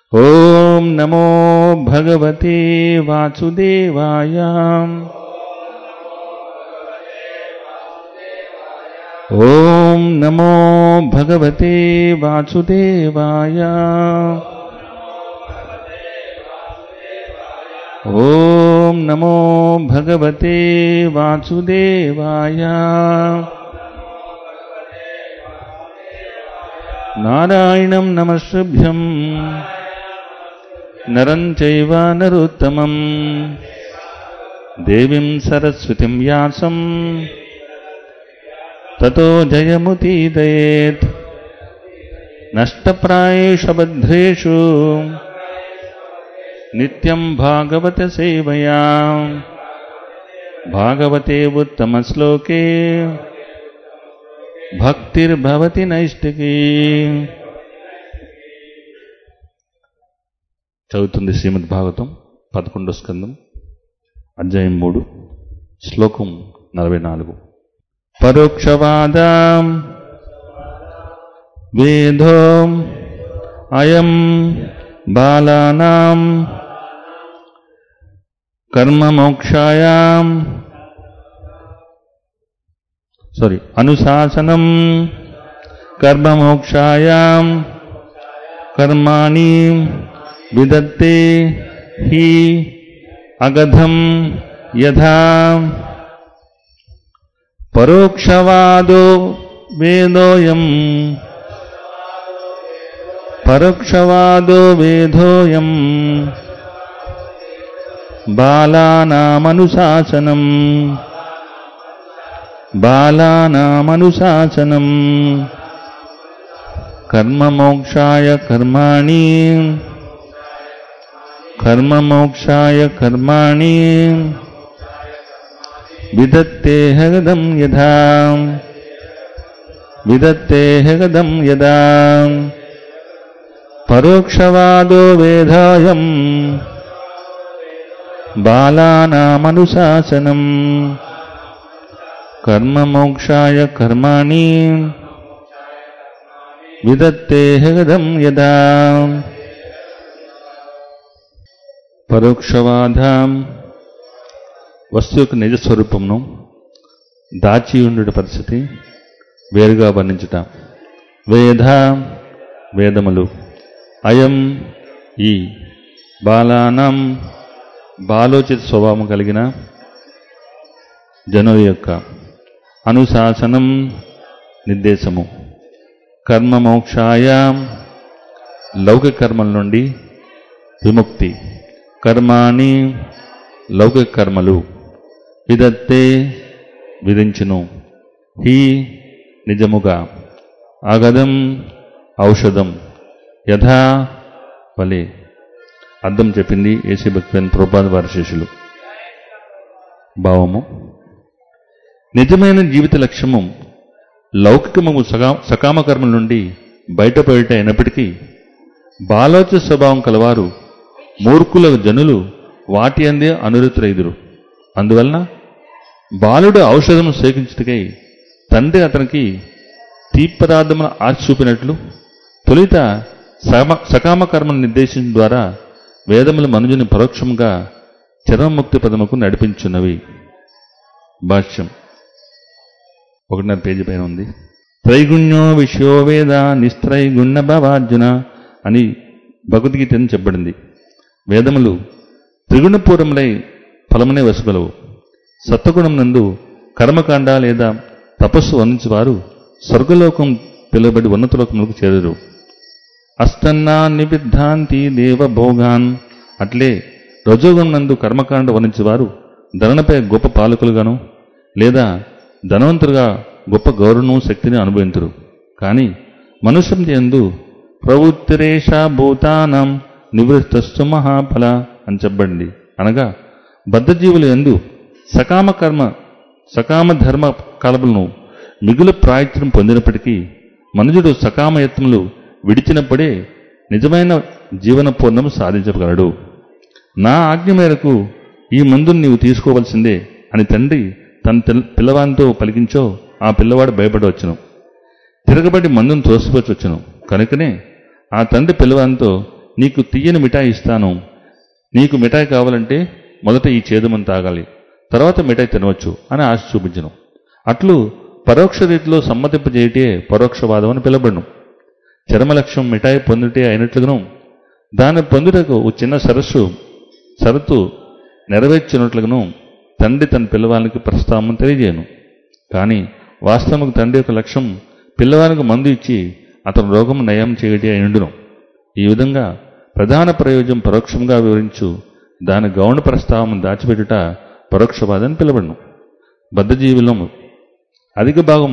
ॐ नमो भगवते वासुदेवाय ॐ नमो भगवते वासुदेवाय ॐ नमो भगवते वासुदेवाय नारायणं नमस्भ्यम् नरं चैव नरोत्तमम् देवीं सरस्वतीं व्यासम् ततो जयमुदीदयेत् नष्टप्रायेषु बद्धेषु नित्यं भागवतसेवया भागवते उत्तमश्लोके భక్తిర్భవతి నైష్టికి చదువుతుంది శ్రీమద్ భాగవతం పదకొండో స్కందం అధ్యాయం మూడు శ్లోకం నలభై నాలుగు పరోక్షవాద వేదో అయం బాలానాం కర్మమోక్షాయాం సారీ అనుశాసనం కర్మమోక్షాయాం కర్మాణి విదత్తే హి అగధం యథా పరోక్షవాదో వేదోయం పరోక్షవాదో వేదోయం బాలానామనుశాసనం బాలానామనుశాసనం కర్మమోక్షాయ కర్మాణి కర్మమోక్షాయ కర్మాణి విదత్తే హగదం యథా విదత్తే హగదం యదా పరోక్షవాదో వేదాయం బాలానామనుశాసనం కర్మమోక్షాయ కర్మాణి విదత్తే హృదం యదా పరోక్షవాద వస్తు యొక్క నిజ స్వరూపమును దాచి ఉండు పరిస్థితి వేరుగా వర్ణించుట వేద వేదములు అయం ఈ బాలానం బాలోచిత స్వభావం కలిగిన జనుల యొక్క అనుశాసనం నిర్దేశము కర్మమోక్షాయ లౌకిక కర్మల నుండి విముక్తి కర్మాణి లౌకిక కర్మలు విదత్తే విధించును హి నిజముగా అగదం ఔషధం యథా వలే అర్థం చెప్పింది ఏసీ భక్తిని ప్రభుపాద వారి శిష్యులు భావము నిజమైన జీవిత లక్ష్యము లౌకికము సగా సకామ కర్మల నుండి బయటపడట అయినప్పటికీ బాలోచ స్వభావం కలవారు మూర్ఖుల జనులు వాటి అందే అనురుతురైదురు అందువలన బాలుడు ఔషధము సేకరించుటకై తండ్రి అతనికి తీపదార్థమును ఆశ చూపినట్లు తొలిత సమ సకామ కర్మను నిర్దేశించడం ద్వారా వేదములు మనుజుని పరోక్షంగా చర్మముక్తి పదముకు నడిపించున్నవి భాష్యం ఒకటిన్నర పేజీ పైన ఉంది త్రైగుణ్యో విషయో వేద నిస్త్రైగుణ్య భవార్జున అని భగవద్గీత అని చెప్పబడింది వేదములు త్రిగుణపూర్వములై ఫలమునే వసుగలవు సత్వగుణం నందు కర్మకాండ లేదా తపస్సు వర్ణించేవారు స్వర్గలోకం పిలువబడి ఉన్నతలోకములకు చేరురు అస్తన్నా నిబిద్ధాంతి దేవభోగాన్ అట్లే రజోగుణం నందు కర్మకాండ వర్ణించేవారు ధరణపై గొప్ప పాలకులుగాను లేదా ధనవంతులుగా గొప్ప గౌరవం శక్తిని అనుభవించరు కానీ మనుష్యం ఎందు ప్రవృత్తిరేష భూతానం నివృత్తస్సు మహాఫల అని చెప్పబడింది అనగా బద్ధజీవులు ఎందు సకామ కర్మ సకామ ధర్మ కలపలను మిగులు ప్రాయత్నం పొందినప్పటికీ మనుజుడు సకామయత్నములు విడిచినప్పుడే నిజమైన జీవన పూర్ణము సాధించగలడు నా ఆజ్ఞ మేరకు ఈ మందును నీవు తీసుకోవలసిందే అని తండ్రి తన తెల్- పిల్లవానితో పలికించో ఆ పిల్లవాడు భయపడవచ్చును తిరగబడి మందును తోసిపోవచ్చును కనుకనే ఆ తండ్రి పిల్లవానితో నీకు తీయని మిఠాయి ఇస్తాను నీకు మిఠాయి కావాలంటే మొదట ఈ చేదుమని తాగాలి తర్వాత మిఠాయి తినవచ్చు అని ఆశ చూపించను అట్లు పరోక్ష రీతిలో సమ్మతింపజేయటే పరోక్షవాదం అని పిలబడను చరమ లక్ష్యం మిఠాయి పొందుటే అయినట్లుగాను దాన్ని పొందుటకు ఓ చిన్న సరస్సు షరతు నెరవేర్చినట్లుగాను తండ్రి తన పిల్లవానికి ప్రస్తావన తెలియజేయను కానీ వాస్తవకు తండ్రి యొక్క లక్ష్యం పిల్లవానికి మందు ఇచ్చి అతను రోగం నయం చేయటే అయినడును ఈ విధంగా ప్రధాన ప్రయోజనం పరోక్షంగా వివరించు దాని గౌణ ప్రస్తావన దాచిపెట్టుట పరోక్షవాదం పిలవడను బద్ధజీవులము అధిక భాగం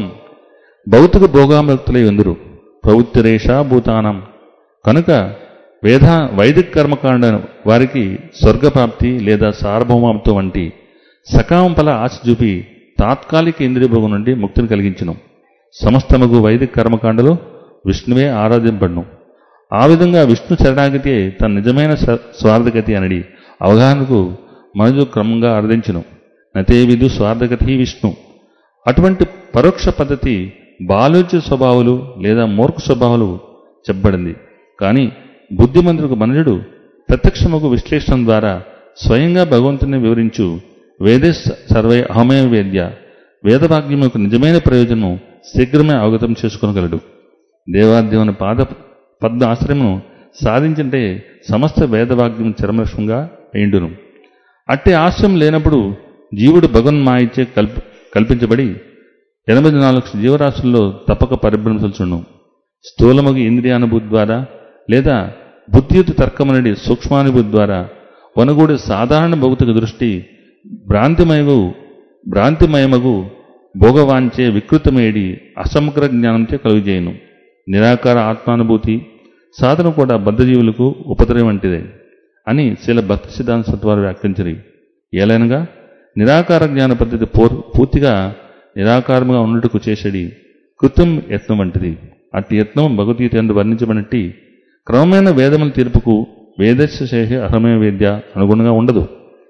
భౌతిక భోగామయుక్తులై ఉందరు ప్రవృత్తిరేషా భూతానం కనుక వేద వైదిక కర్మకాండ వారికి స్వర్గప్రాప్తి లేదా సార్వభౌమత్వం వంటి సకామ ఫల ఆశ చూపి తాత్కాలిక ఇంద్రియ భోగం నుండి ముక్తిని కలిగించను సమస్తమగు వైదిక కర్మకాండలో విష్ణువే ఆరాధింపడను ఆ విధంగా విష్ణు శరణాగతి తన నిజమైన స్వ- స్వార్థగతి అనడి అవగాహనకు మనసు క్రమంగా ఆరాధించును నతే విధు స్వార్థగతి విష్ణు అటువంటి పరోక్ష పద్ధతి బాలోచ్య స్వభావాలు లేదా మూర్ఖ స్వభావాలు చెప్పబడింది కానీ బుద్ధిమంతుడికి మనుజుడు ప్రత్యక్షముకు విశ్లేషణ ద్వారా స్వయంగా భగవంతుని వివరించు వేదే సర్వై అహమే వేద్య వేదభాగ్యం యొక్క నిజమైన ప్రయోజనం శీఘ్రమే అవగతం చేసుకొనగలడు దేవాదేవుని పాద పద్మ ఆశ్రయమును సాధించంటే సమస్త వేదవాగ్యం చరమలక్ష్యంగా అయిండును అట్టి ఆశ్రయం లేనప్పుడు జీవుడు భగవన్మాయిచే కల్ప కల్పించబడి ఎనభై నాలుగు జీవరాశుల్లో తప్పక పరిభ్రమించను స్థూలమగు ఇంద్రియానుభూతి ద్వారా లేదా బుద్ధియుత తర్కమనడి సూక్ష్మానుభూతి ద్వారా వనగూడి సాధారణ భౌతిక దృష్టి భ్రాంతిమయగు భ్రాంతిమయమగు భోగవాంచే వికృతమేడి అసమగ్ర జ్ఞానంచే కలుగజేయను నిరాకార ఆత్మానుభూతి సాధన కూడా బద్ధజీవులకు ఉపద్రవం వంటిదే అని శీల భక్తి సిద్ధాంత సత్వాలు వ్యాఖ్యించరి ఏలైనగా నిరాకార జ్ఞాన పద్ధతి పూర్ పూర్తిగా నిరాకారముగా ఉన్నట్టుకు చేసేది కృతం యత్నం వంటిది అట్టి యత్నం భగవద్గీత ఎందు వర్ణించబడినట్టి క్రమమైన వేదముల తీర్పుకు వేదస్య శేష అహమే వేద్య అనుగుణంగా ఉండదు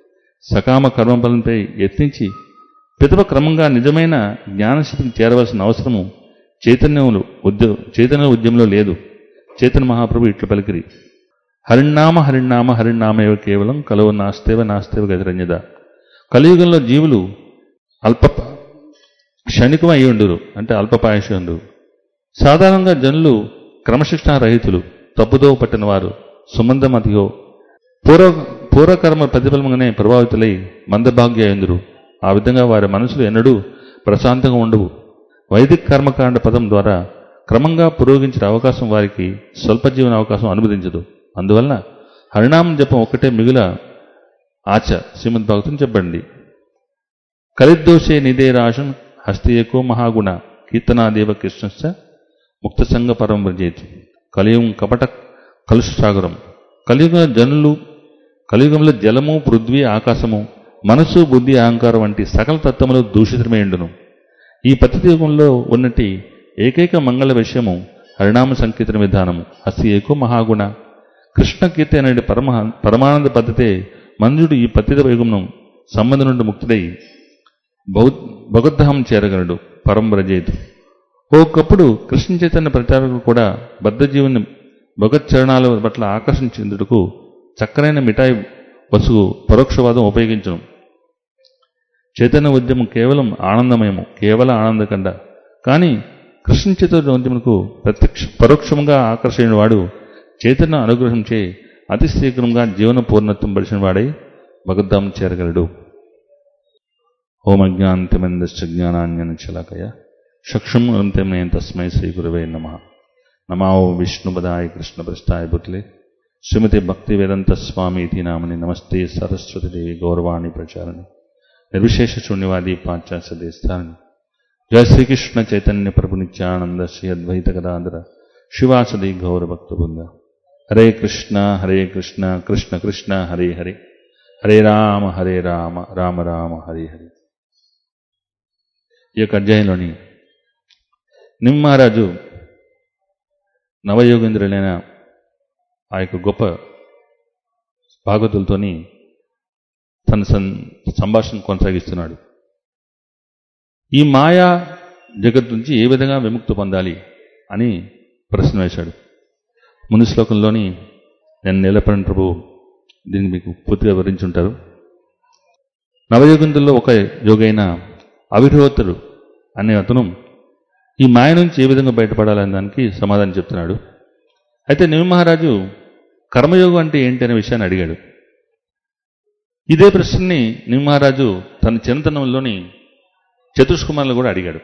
సకామ కర్మఫలంపై యత్నించి పితప క్రమంగా నిజమైన జ్ఞానస్థితికి చేరవలసిన అవసరము చైతన్యములు ఉద్య చైతన్య ఉద్యమంలో లేదు చైతన్య మహాప్రభు ఇట్లు పలికిరి హరిణామ హరిణామ హరిణామేవ కేవలం కలువ నాస్తేవ నాస్తేవ గతిరంజద కలియుగంలో జీవులు అల్ప క్షణికం అయి ఉండురు అంటే అల్పపాయషుండు సాధారణంగా జనులు క్రమశిక్షణ రహితులు తప్పుదో పట్టిన వారు సుమందమతియో పూర్వ పూర్వకర్మ ప్రతిఫలంగానే ప్రభావితులై మందభాగ్యుందురు ఆ విధంగా వారి మనసులు ఎన్నడూ ప్రశాంతంగా ఉండవు వైదిక కర్మకాండ పదం ద్వారా క్రమంగా పురోగించిన అవకాశం వారికి స్వల్ప జీవన అవకాశం అనుమతించదు అందువలన హరినామం జపం ఒక్కటే మిగుల ఆచ శ్రీమద్ భక్తుని చెప్పండి కలిద్దోషే నిదే రాశం హస్తయకో మహాగుణ కీర్తనాదేవ కృష్ణశ్చ ముక్త సంఘ పరం వ్రజేతి కలియుగం కపట కలుషసాగరం కలియుగ జనులు కలియుగంలో జలము పృథ్వీ ఆకాశము మనసు బుద్ధి అహంకారం వంటి సకల తత్వములు దూషితమై ఉండును ఈ పతియుగంలో ఉన్నటి ఏకైక మంగళ విషయము హరినామ సంకీర్తన విధానము అస్తి ఏకో మహాగుణ కృష్ణ కీర్తి అనే పరమ పరమానంద పద్ధతే మంజుడు ఈ పతిత యుగమును సంబంధం నుండి ముక్తుడై భౌ భగవద్ధామం చేరగలడు పరం రజేతు ఒకప్పుడు కృష్ణ చైతన్య ప్రచారకులు కూడా బద్ధజీవుని భగవత్ చరణాల పట్ల ఆకర్షణ చెందుటకు చక్కనైన మిఠాయి వసుగు పరోక్షవాదం ఉపయోగించడం చైతన్య ఉద్యమం కేవలం ఆనందమయము కేవల ఆనందకండ కానీ కృష్ణ చైతన్య ఉద్యమకు ప్రత్యక్ష పరోక్షంగా ఆకర్షణ వాడు చైతన్య అనుగ్రహం చే అతి శీఘ్రంగా జీవన పూర్ణత్వం పడిచిన వాడై భగద్ధాం చేరగలడు ఓమజ్ఞాంతిమందశ్చ జ్ఞానాన్యన చలకయ చక్షుం అంతమేన తస్మై శ్రీ గురవే నమ నమావో విష్ణుపదాయ కృష్ణప్రస్థాయ బుత్లే శ్రీమతి భక్తి వేదంత స్వామి ఇతి నామని నమస్తే సరస్వతి దేవి గౌరవాణి ప్రచారణి నిర్విశేష శూన్యవాది పాశ్చాత్య దేశాన్ని జయ శ్రీకృష్ణ చైతన్య ప్రభు నిత్యానంద శ్రీ అద్వైత గదాధర శివాసది గౌర భక్త బృంద హరే కృష్ణ హరే కృష్ణ కృష్ణ కృష్ణ హరే హరే హరే రామ హరే రామ రామ రామ హరే హరే ఈ యొక్క అధ్యాయంలోని నిమ్మారాజు నవయోగేంద్రులైన ఆ యొక్క గొప్ప భాగవతులతోని తన సం సంభాషణ కొనసాగిస్తున్నాడు ఈ మాయా జగత్ నుంచి ఏ విధంగా విముక్తి పొందాలి అని ప్రశ్న వేశాడు ముందు శ్లోకంలోని నేను నీలపరణ ప్రభు దీన్ని మీకు పూర్తిగా వివరించుంటారు నవయోగంతుల్లో ఒక యోగైన అవిరోతుడు అనే అతను ఈ మాయ నుంచి ఏ విధంగా బయటపడాలనే దానికి సమాధానం చెప్తున్నాడు అయితే నిమి మహారాజు కర్మయోగం అంటే ఏంటి అనే విషయాన్ని అడిగాడు ఇదే ప్రశ్నని నిమి మహారాజు తన చిన్నతనంలోని చతుష్కుమార్లు కూడా అడిగాడు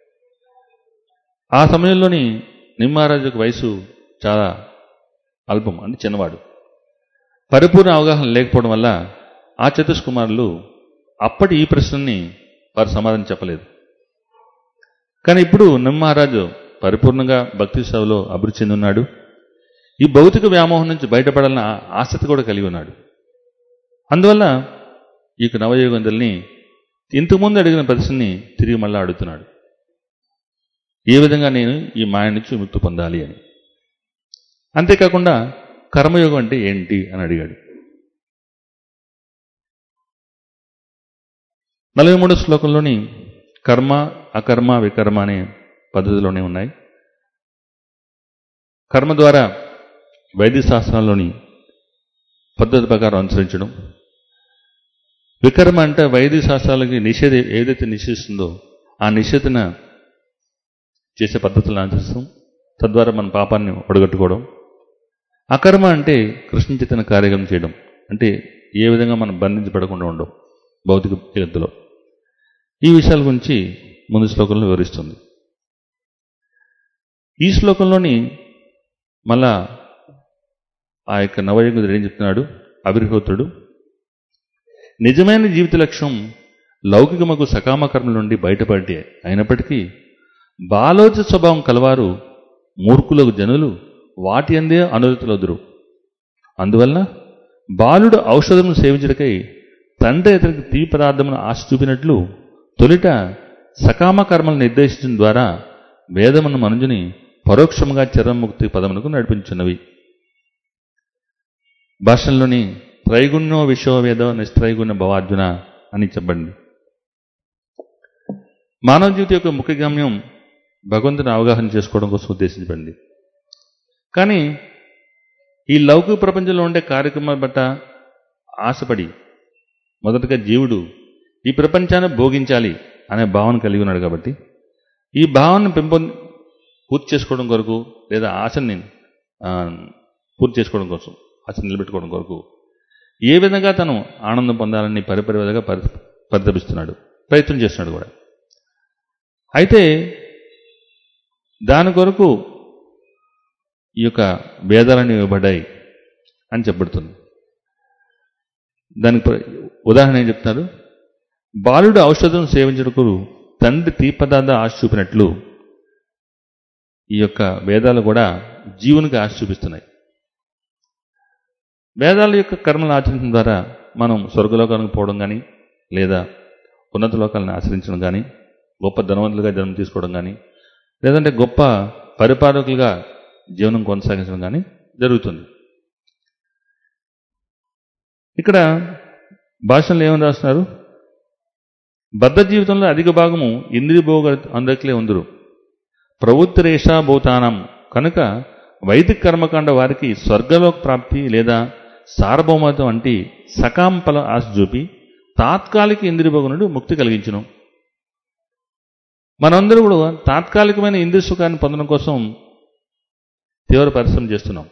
ఆ సమయంలోని నిమి మహారాజుకు వయసు చాలా అల్పం అంటే చిన్నవాడు పరిపూర్ణ అవగాహన లేకపోవడం వల్ల ఆ చతుష్కుమారులు అప్పటి ఈ ప్రశ్నని వారు సమాధానం చెప్పలేదు కానీ ఇప్పుడు మహారాజు పరిపూర్ణంగా భక్తి సేవలో అభివృద్ధి చెంది ఉన్నాడు ఈ భౌతిక వ్యామోహం నుంచి బయటపడాలన్న ఆసక్తి కూడా కలిగి ఉన్నాడు అందువల్ల ఈ యొక్క నవయోగంతుల్ని ఇంతకుముందు అడిగిన ప్రశ్నని తిరిగి మళ్ళీ అడుగుతున్నాడు ఏ విధంగా నేను ఈ మాయ నుంచి విముక్తి పొందాలి అని అంతేకాకుండా కర్మయోగం అంటే ఏంటి అని అడిగాడు నలభై మూడో శ్లోకంలోని కర్మ అకర్మ వికర్మ అనే పద్ధతిలోనే ఉన్నాయి కర్మ ద్వారా వైద్య శాస్త్రాల్లోని పద్ధతి ప్రకారం అనుసరించడం వికర్మ అంటే వైద్య శాస్త్రాలకి నిషేధ ఏదైతే నిషేధిస్తుందో ఆ నిషేధన చేసే పద్ధతులను అనుసరిస్తాం తద్వారా మన పాపాన్ని ఒడగట్టుకోవడం అకర్మ అంటే కృష్ణ చైతన్య కార్యక్రమం చేయడం అంటే ఏ విధంగా మనం బంధించబడకుండా ఉండడం భౌతిక జగత్తులో ఈ విషయాల గురించి ముందు శ్లోకంలో వివరిస్తుంది ఈ శ్లోకంలోని మళ్ళా ఆ యొక్క నవయుగుడు ఏం చెప్తున్నాడు అభిర్హోత్రుడు నిజమైన జీవిత లక్ష్యం లౌకికమకు సకామ కర్మల నుండి బయటపడే అయినప్పటికీ బాలోచ స్వభావం కలవారు మూర్ఖులకు జనులు వాటి అందే అనురతులదురు అందువలన బాలుడు ఔషధమును సేవించడకై తండ్రి అతనికి తీపి పదార్థమును ఆశ చూపినట్లు తొలిట సకామ కర్మలు నిర్దేశించడం ద్వారా వేదమును మనుజుని పరోక్షముగా చర్మముక్తి పదమునకు నడిపించున్నవి భాషల్లోని త్రైగుణ్యో విశ్వవేద నిస్త్రైగుణ్య భవార్జున అని చెప్పండి మానవ జీవితం యొక్క ముఖ్య గమ్యం భగవంతుని అవగాహన చేసుకోవడం కోసం ఉద్దేశించబడింది కానీ ఈ లౌకిక ప్రపంచంలో ఉండే కార్యక్రమాల పట్ల ఆశపడి మొదటగా జీవుడు ఈ ప్రపంచాన్ని భోగించాలి అనే భావన కలిగి ఉన్నాడు కాబట్టి ఈ భావనను పెంపొంది పూర్తి చేసుకోవడం కొరకు లేదా ఆశని ఆ, పూర్తి చేసుకోవడం కోసం ఆశ నిలబెట్టుకోవడం కొరకు ఏ విధంగా తను ఆనందం పొందాలని పరిపరి విధంగా పరి పరితపిస్తున్నాడు ప్రయత్నం చేస్తున్నాడు కూడా అయితే దాని కొరకు ఈ యొక్క భేదాలన్నీ ఇవ్వబడ్డాయి అని చెప్పబడుతుంది దానికి ప్ర- ఉదాహరణ ఏం చెప్తున్నారు బాలుడు ఔషధం సేవించడకు తండ్రి తీపదార్థ ఆశ చూపినట్లు ఈ యొక్క వేదాలు కూడా జీవునికి ఆశ చూపిస్తున్నాయి వేదాల యొక్క కర్మలు ఆచరించడం ద్వారా మనం స్వర్గలోకానికి పోవడం కానీ లేదా ఉన్నత లోకాలను ఆశ్రయించడం కానీ గొప్ప ధనవంతులుగా జన్మ తీసుకోవడం కానీ లేదంటే గొప్ప పరిపాలకులుగా జీవనం కొనసాగించడం కానీ జరుగుతుంది ఇక్కడ భాషలో ఏమని రాస్తున్నారు బద్ధ జీవితంలో అధిక భాగము ఇంద్రియ భోగ అందరికలే ఉందరు ప్రవృత్తిరేషా భూతానం కనుక వైదిక కర్మకాండ వారికి స్వర్గలోక ప్రాప్తి లేదా సార్వభౌమత్వం వంటి సకాం ఫల ఆశ చూపి తాత్కాలిక ఇంద్రియ భోగం నుండి ముక్తి కలిగించును మనందరూ కూడా తాత్కాలికమైన ఇంద్రియ సుఖాన్ని పొందడం కోసం తీవ్ర పరిశ్రమ చేస్తున్నాం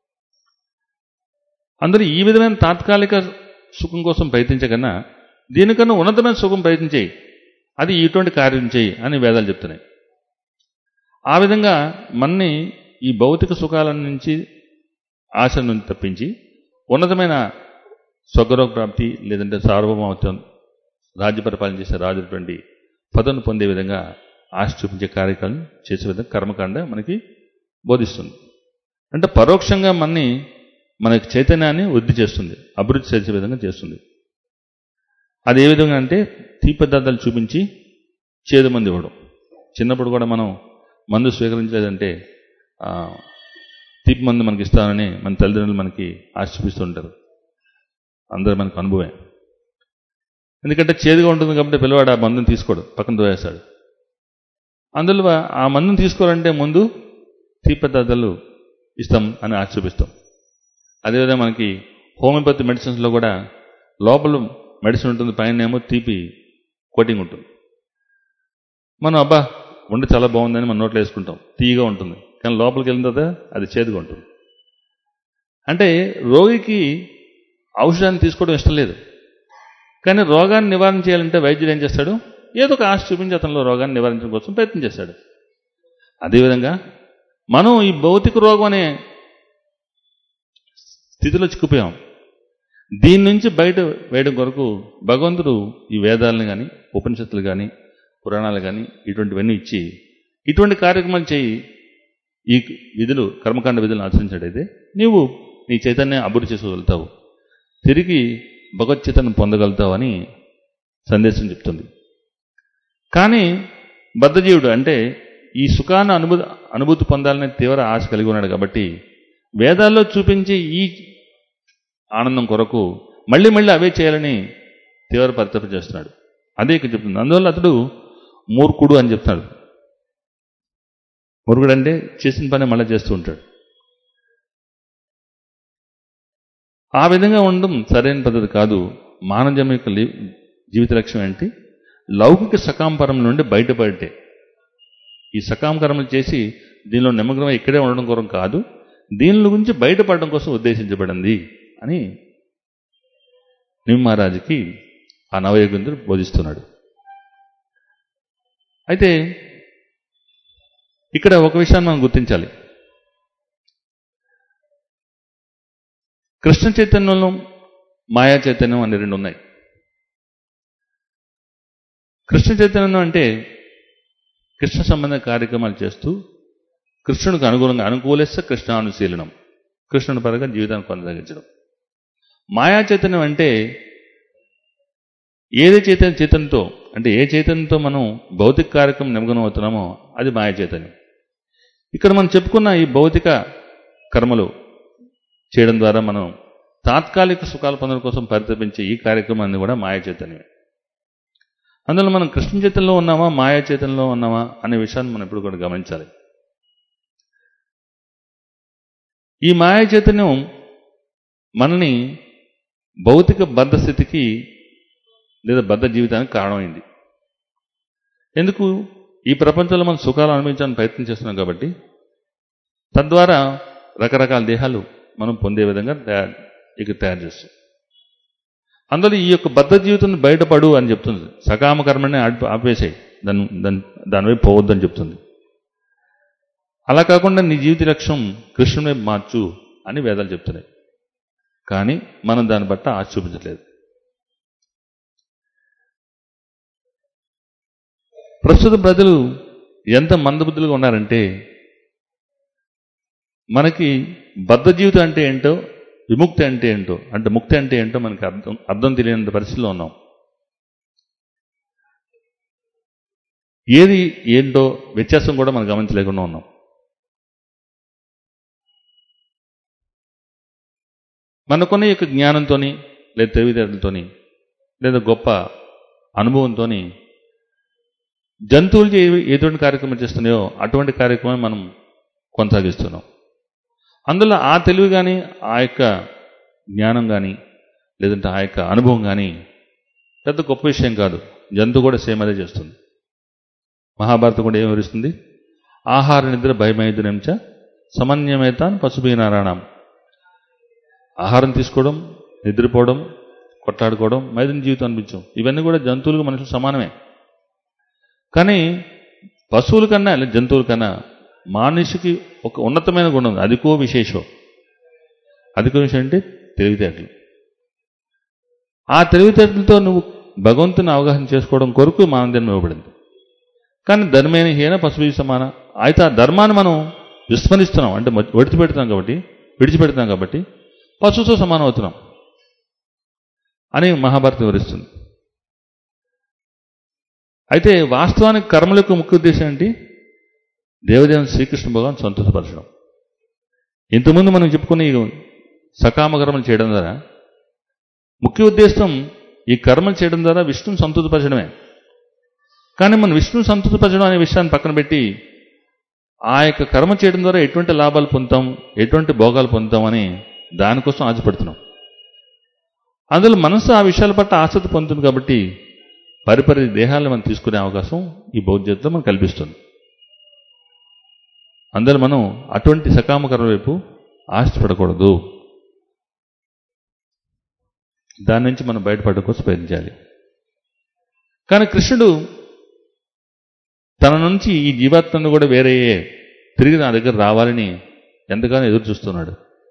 అందరూ ఈ విధమైన తాత్కాలిక సుఖం కోసం ప్రయత్నించకన్నా దీనికన్నా ఉన్నతమైన సుఖం ప్రయత్నించేయి అది ఇటువంటి కార్యం చేయి అని వేదాలు చెప్తున్నాయి ఆ విధంగా మన్ని ఈ భౌతిక సుఖాల నుంచి ఆశ నుంచి తప్పించి ఉన్నతమైన స్వర్గరోగ ప్రాప్తి లేదంటే సార్వభౌమత్వం రాజ్య పరిపాలన చేసే రాజుటువంటి పదవిని పొందే విధంగా ఆశ చూపించే కార్యక్రమం చేసే విధంగా కర్మకాండ మనకి బోధిస్తుంది అంటే పరోక్షంగా మనని మనకి చైతన్యాన్ని వృద్ధి చేస్తుంది అభివృద్ధి చేసే విధంగా చేస్తుంది అది ఏ విధంగా అంటే తీపి పదార్థాలు చూపించి చేదు మంది ఇవ్వడం చిన్నప్పుడు కూడా మనం మందు స్వీకరించలేదంటే ఆ, తీపి మందు మనకి ఇస్తానని మన తల్లిదండ్రులు మనకి ఆశ చూపిస్తుంటారు అందరూ మనకు అనుభవమే ఎందుకంటే చేదుగా ఉంటుంది కాబట్టి పిల్లవాడు ఆ మందుని తీసుకోడు పక్కన దోయేస్తాడు అందులో ఆ మందుని తీసుకోవాలంటే ముందు తీపి పదార్థాలు ఇస్తాం అని ఆశ చూపిస్తాం అదేవిధంగా మనకి హోమియోపతి మెడిసిన్స్లో కూడా లోపల మెడిసిన్ ఉంటుంది పైన ఏమో తీపి కోటింగ్ ఉంటుంది మనం అబ్బా ఉండ చాలా బాగుందని మన నోట్లో వేసుకుంటాం తీయగా ఉంటుంది కానీ లోపలికి వెళ్ళిన తర్వాత అది చేదుగా ఉంటుంది అంటే రోగికి ఔషధాన్ని తీసుకోవడం ఇష్టం లేదు కానీ రోగాన్ని నివారణ చేయాలంటే వైద్యుడు ఏం చేస్తాడు ఏదో ఒక ఆశ చూపించి అతనిలో రోగాన్ని నివారించడం కోసం ప్రయత్నం చేస్తాడు అదేవిధంగా మనం ఈ భౌతిక రోగం అనే స్థితిలో చిక్కుపోయాం దీని నుంచి బయట వేయడం కొరకు భగవంతుడు ఈ వేదాలను కానీ ఉపనిషత్తులు కానీ పురాణాలు కానీ ఇటువంటివన్నీ ఇచ్చి ఇటువంటి కార్యక్రమాలు చేయి ఈ విధులు కర్మకాండ విధులను ఆచరించాడైతే నీవు నీ చైతన్యం అభివృద్ధి చేసుకోగలుగుతావు తిరిగి భగవత్ చైతన్యం పొందగలుగుతావు అని సందేశం చెప్తుంది కానీ బద్ధజీవుడు అంటే ఈ సుఖాన్ని అనుభూతి అనుభూతి పొందాలనే తీవ్ర ఆశ కలిగి ఉన్నాడు కాబట్టి వేదాల్లో చూపించి ఈ ఆనందం కొరకు మళ్ళీ మళ్ళీ అవే చేయాలని తీవ్ర పరితపం చేస్తున్నాడు అదే ఇక్కడ చెప్తుంది అందువల్ల అతడు మూర్ఖుడు అని చెప్తున్నాడు మూర్ఖుడు అంటే చేసిన పని మళ్ళీ చేస్తూ ఉంటాడు ఆ విధంగా ఉండడం సరైన పద్ధతి కాదు మానవ జన్మ యొక్క లీ- జీవిత లక్ష్యం ఏంటి లౌకిక సకాంపరం నుండి బయటపడితే ఈ సకాంకర్మలు చేసి దీనిలో నిమగ్నమై ఇక్కడే ఉండడం కొరకు కాదు దీనిలో గురించి బయటపడడం కోసం ఉద్దేశించబడింది అని నిమ్ మహారాజుకి ఆ నవయోగేంద్రుడు బోధిస్తున్నాడు అయితే ఇక్కడ ఒక విషయాన్ని మనం గుర్తించాలి కృష్ణ చైతన్యంలో మాయా చైతన్యం అనే రెండు ఉన్నాయి కృష్ణ చైతన్యం అంటే కృష్ణ సంబంధ కార్యక్రమాలు చేస్తూ కృష్ణుడికి అనుగుణంగా అనుకూలిస్తే కృష్ణానుశీలనం కృష్ణుని పరంగా జీవితాన్ని కొనసాగించడం మాయా చైతన్యం అంటే ఏదే చైతన్య చైతన్యంతో అంటే ఏ చైతన్యంతో మనం భౌతిక కార్యక్రమం నిమగ్నం అవుతున్నామో అది మాయా చైతన్యం ఇక్కడ మనం చెప్పుకున్న ఈ భౌతిక కర్మలు చేయడం ద్వారా మనం తాత్కాలిక సుఖాలు పొందడం కోసం పరితపించే ఈ కార్యక్రమాన్ని కూడా మాయా చైతన్యమే అందులో మనం కృష్ణ చైతన్యంలో ఉన్నామా మాయా చైతన్యంలో ఉన్నామా అనే విషయాన్ని మనం ఇప్పుడు కూడా గమనించాలి ఈ మాయా చైతన్యం మనని భౌతిక బద్ధ స్థితికి లేదా బద్ధ జీవితానికి కారణమైంది ఎందుకు ఈ ప్రపంచంలో మనం సుఖాలు అనుభవించాలని ప్రయత్నం చేస్తున్నాం కాబట్టి తద్వారా రకరకాల దేహాలు మనం పొందే విధంగా తయారు ఇక తయారు చేస్తాం అందులో ఈ యొక్క బద్ధ జీవితం బయటపడు అని చెప్తుంది సకామ కర్మని ఆపి- ఆపేసేయి దాని దాని దానివైపు పోవద్దు అని చెప్తుంది అలా కాకుండా నీ జీవిత లక్ష్యం కృష్ణుని వైపు మార్చు అని వేదాలు చెప్తున్నాయి కానీ మనం దాన్ని బట్ట ఆశ చూపించట్లేదు ప్రస్తుత ప్రజలు ఎంత మందబుద్ధులుగా ఉన్నారంటే మనకి బద్ధ జీవితం అంటే ఏంటో విముక్తి అంటే ఏంటో అంటే ముక్తి అంటే ఏంటో మనకి అర్థం అర్థం తెలియనంత పరిస్థితిలో ఉన్నాం ఏది ఏంటో వ్యత్యాసం కూడా మనం గమనించలేకుండా ఉన్నాం మనకున్న యొక్క జ్ఞానంతోని లేదా తెలివితేటలతోని లేదా గొప్ప అనుభవంతోని జంతువులు ఏ- ఎటువంటి కార్యక్రమం చేస్తున్నాయో అటువంటి కార్యక్రమం మనం కొనసాగిస్తున్నాం అందులో ఆ తెలివి కానీ ఆ యొక్క జ్ఞానం కానీ లేదంటే ఆ యొక్క అనుభవం కానీ పెద్ద గొప్ప విషయం కాదు జంతువు కూడా సేమ్ అదే చేస్తుంది మహాభారతం కూడా ఏం వివరిస్తుంది ఆహార నిద్ర భయమైదునంచ సమన్యమేతాన్ పశుభీ నారాయణం ఆహారం తీసుకోవడం నిద్రపోవడం కొట్లాడుకోవడం మైదుని జీవితం అనిపించం ఇవన్నీ కూడా జంతువులకు మనుషులు సమానమే కానీ పశువుల కన్నా లేదా జంతువుల కన్నా మనిషికి ఒక ఉన్నతమైన గుణం ఉంది అదికో విశేషం అదికో విషయం అంటే తెలివితేటలు ఆ తెలివితేటలతో నువ్వు భగవంతుని అవగాహన చేసుకోవడం కొరకు మానవజన్మ ఇవ్వబడింది కానీ ధర్మేన హీన పశువు సమాన అయితే ఆ ధర్మాన్ని మనం విస్మరిస్తున్నాం అంటే విడిచిపెడుతున్నాం కాబట్టి విడిచిపెడుతున్నాం కాబట్టి పశువుతో సమానం అవుతున్నాం అని మహాభారతం వివరిస్తుంది అయితే వాస్తవానికి కర్మల యొక్క ముఖ్య ఉద్దేశం ఏంటి దేవదేవుని శ్రీకృష్ణ భగవాన్ సంతోషపరచడం ఇంతకుముందు మనం చెప్పుకున్న ఈ సకామ కర్మలు చేయడం ద్వారా ముఖ్య ఉద్దేశం ఈ కర్మలు చేయడం ద్వారా విష్ణుని సంతృప్తిపరచడమే కానీ మనం విష్ణుని సంతృప్తిపరచడం అనే విషయాన్ని పక్కన పెట్టి ఆ యొక్క కర్మ చేయడం ద్వారా ఎటువంటి లాభాలు పొందుతాం ఎటువంటి భోగాలు పొందుతాం అని దానికోసం ఆశపడుతున్నాం అందులో మనసు ఆ విషయాల పట్ల ఆసక్తి పొందుతుంది కాబట్టి పరిపరి దేహాలను మనం తీసుకునే అవకాశం ఈ బౌద్ధతలో మనకు కల్పిస్తుంది అందరూ మనం అటువంటి సకామకరం వైపు ఆశపడకూడదు దాని నుంచి మనం బయటపడడం కోసం ప్రయత్నించాలి కానీ కృష్ణుడు తన నుంచి ఈ జీవాత్మను కూడా వేరయ్యే తిరిగి నా దగ్గర రావాలని ఎంతగానో ఎదురు చూస్తున్నాడు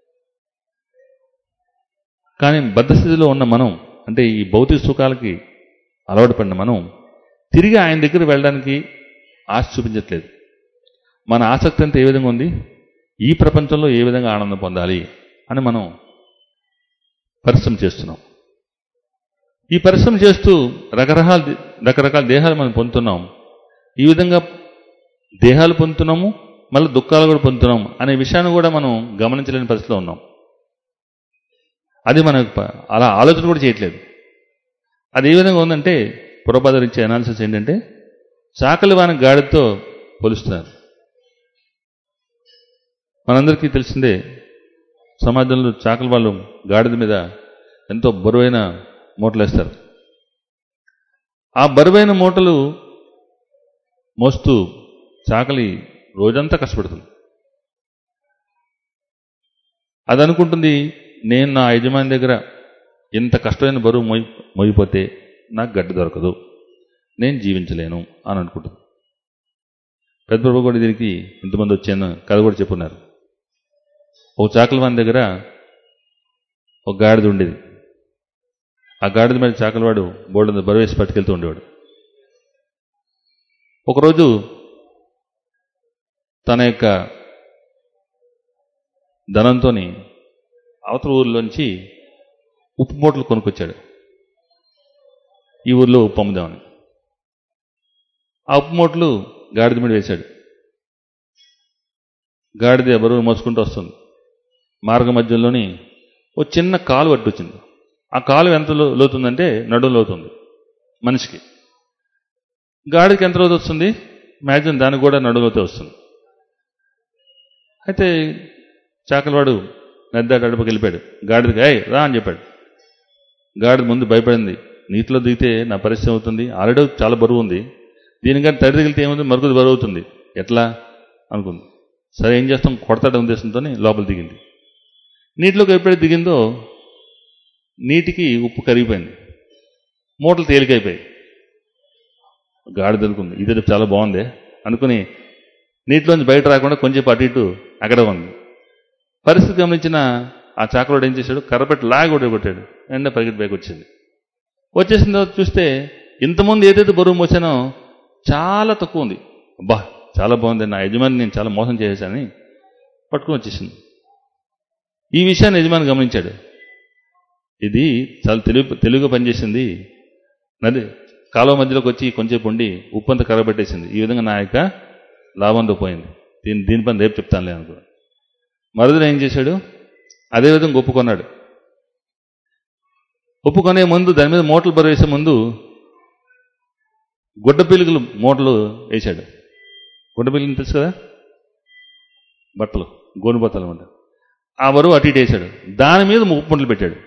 కానీ బద్ధస్థితిలో ఉన్న మనం అంటే ఈ భౌతిక సుఖాలకి అలవాటు పడిన మనం తిరిగి ఆయన దగ్గర వెళ్ళడానికి ఆశ చూపించట్లేదు మన ఆసక్తి అంతా ఏ విధంగా ఉంది ఈ ప్రపంచంలో ఏ విధంగా ఆనందం పొందాలి అని మనం పరిశ్రమ చేస్తున్నాం ఈ పరిశ్రమ చేస్తూ రకరకాల రకరకాల దేహాలు మనం పొందుతున్నాం ఈ విధంగా దేహాలు పొందుతున్నాము మళ్ళీ దుఃఖాలు కూడా పొందుతున్నాం అనే విషయాన్ని కూడా మనం గమనించలేని పరిస్థితిలో ఉన్నాం అది మనకు ప- అలా ఆలోచన కూడా చేయట్లేదు అది ఏ విధంగా ఉందంటే పురపాదరించే అనాలిసిస్ ఏంటంటే చాకలి వాన గాడితో పోలుస్తున్నారు మనందరికీ తెలిసిందే సమాజంలో చాకలి వాళ్ళు గాడిద మీద ఎంతో బరువైన మూటలు వేస్తారు ఆ బరువైన మూటలు మోస్తూ చాకలి రోజంతా కష్టపడుతుంది అది అనుకుంటుంది నేను నా యజమాని దగ్గర ఇంత కష్టమైన బరువు మొయి మొయిపోతే నాకు గడ్డి దొరకదు నేను జీవించలేను అని అనుకుంటుంది పెద్ద ప్రభు కూడా దీనికి ఇంతమంది వచ్చాను కథ కూడా చెప్పున్నారు ఒక చాకలి వాని దగ్గర ఒక గాడిద ఉండేది ఆ గాడిద మీద చాకలివాడు బోర్డు బరువు వేసి పట్టుకెళ్తూ ఉండేవాడు ఒకరోజు తన యొక్క ధనంతోని అవతల ఊర్లోంచి ఉప్పు మూటలు కొనుక్కొచ్చాడు ఈ ఊర్లో ఉప్పు అమ్ముదామని ఆ ఉప్పు మూటలు గాడిద మీద వేశాడు గాడిద బరువు మోసుకుంటూ వస్తుంది మార్గ మధ్యలోని ఓ చిన్న కాలు అడ్డొచ్చింది ఆ కాలు ఎంత లో- లోతుందంటే నడుము లోతుంది మనిషికి గాడికి ఎంత లోతు వస్తుంది మ్యాక్సిమం దానికి కూడా నడుములోతే వస్తుంది అయితే చాకలవాడు నద్దాట అడుపుకి వెళ్ళిపోయాడు గాడిదకి అయ్ రా అని చెప్పాడు గాడిద ముందు భయపడింది నీటిలో దిగితే నా పరిస్థితి అవుతుంది ఆల్రెడీ చాలా బరువు ఉంది దీనికంటే తడి తగిలితే ఏముంది మరొకటి బరువు అవుతుంది ఎట్లా అనుకుంది సరే ఏం చేస్తాం కొడతాడ ఉద్దేశంతో లోపల దిగింది నీటిలోకి ఎప్పుడైతే దిగిందో నీటికి ఉప్పు కరిగిపోయింది మూటలు తేలికైపోయాయి గాడి దొరుకుంది ఇది చాలా బాగుంది అనుకుని నీటిలోంచి బయట రాకుండా కొంచెం అటు ఇటు అక్కడ ఉంది పరిస్థితి గమనించిన ఆ చాకలోడు ఏం చేశాడు కర్రపెట్టి లాగి కూడా కొట్టాడు ఎండ పరిగెట్టి పైకి వచ్చింది వచ్చేసిన తర్వాత చూస్తే ఇంతకుముందు ఏదైతే బరువు మోసానో చాలా తక్కువ ఉంది అబ్బా చాలా బాగుంది నా యజమాని నేను చాలా మోసం చేసేసానని పట్టుకుని వచ్చేసింది ఈ విషయాన్ని యజమాని గమనించాడు ఇది చాలా తెలివి తెలివిగా పనిచేసింది నది కాలువ మధ్యలోకి వచ్చి కొంచెంసేపు ఉండి ఉప్పు అంతా కరగబెట్టేసింది ఈ విధంగా నా యొక్క లాభంతో పోయింది దీని దీని పని రేపు చెప్తానులే అనుకో మరుదులు ఏం చేశాడు అదేవిధంగా ఒప్పుకొన్నాడు ఒప్పుకొనే ముందు దాని మీద మూటలు బరువు వేసే ముందు గుడ్డ పిలుగులు మూటలు వేశాడు గుడ్డ పిలుగులు తెలుసు కదా బట్టలు గోను బట్టలు అనమాట ఆ బరువు అటు ఇటు వేశాడు దాని మీద ఉప్పు ముంటలు పెట్టాడు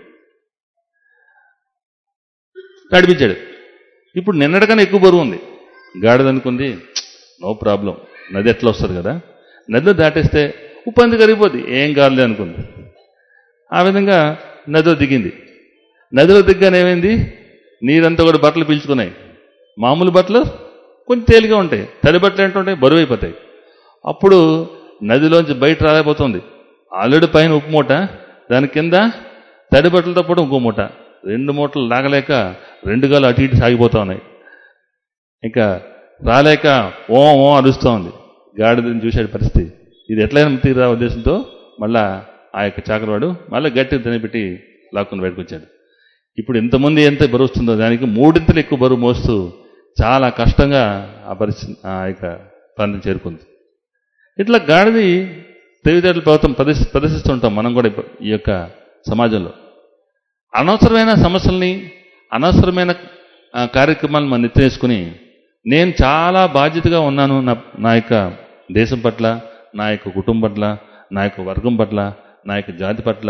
నడిపించాడు ఇప్పుడు నిన్నటికన్నా ఎక్కువ బరువు ఉంది గాడిద అనుకుంది నో ప్రాబ్లం నది ఎట్లా వస్తుంది కదా నదిలో దాటేస్తే ఉప్పు అంది కరిగిపోద్ది ఏం కాదులే అనుకుంది ఆ విధంగా నదిలో దిగింది నదిలో దిగ్గానే ఏమైంది నీరంతా కూడా బట్టలు పీల్చుకున్నాయి మామూలు బట్టలు కొంచెం తేలిగా ఉంటాయి తడి బట్టలు ఏంటుంటాయి బరువు అయిపోతాయి అప్పుడు నదిలోంచి బయట రాలేకపోతుంది ఆల్రెడీ పైన ఉప్పు మూట దాని కింద తడి బట్టలతో పాటు ఇంకో మూట రెండు మూటలు లాగలేక రెండు గాలు అటు ఇటు సాగిపోతా ఉన్నాయి ఇంకా రాలేక ఓ ఓ అరుస్తూ ఉంది గాడిదని చూశాడు పరిస్థితి ఇది ఎట్లయినా తీరా ఉద్దేశంతో మళ్ళా ఆ యొక్క చాకరవాడు మళ్ళీ గట్టి తినిపెట్టి లాక్కుని బయటకు వచ్చాడు ఇప్పుడు ఇంతమంది ఎంత బరువు వస్తుందో దానికి మూడింతలు ఎక్కువ బరువు మోస్తూ చాలా కష్టంగా ఆ పరిస్థితి ఆ యొక్క ప్రాంతం చేరుకుంది ఇట్లా గాడిది తెలివితేటల ప్రభుత్వం ప్రదర్శి ప్రదర్శిస్తుంటాం మనం కూడా ఇప్పుడు ఈ యొక్క సమాజంలో అనవసరమైన సమస్యల్ని అనవసరమైన ఆ, కార్యక్రమాలను మనం నెత్తినేసుకుని నేను చాలా బాధ్యతగా ఉన్నాను నా నా యొక్క దేశం పట్ల నా యొక్క కుటుంబం పట్ల నా యొక్క వర్గం పట్ల నా యొక్క జాతి పట్ల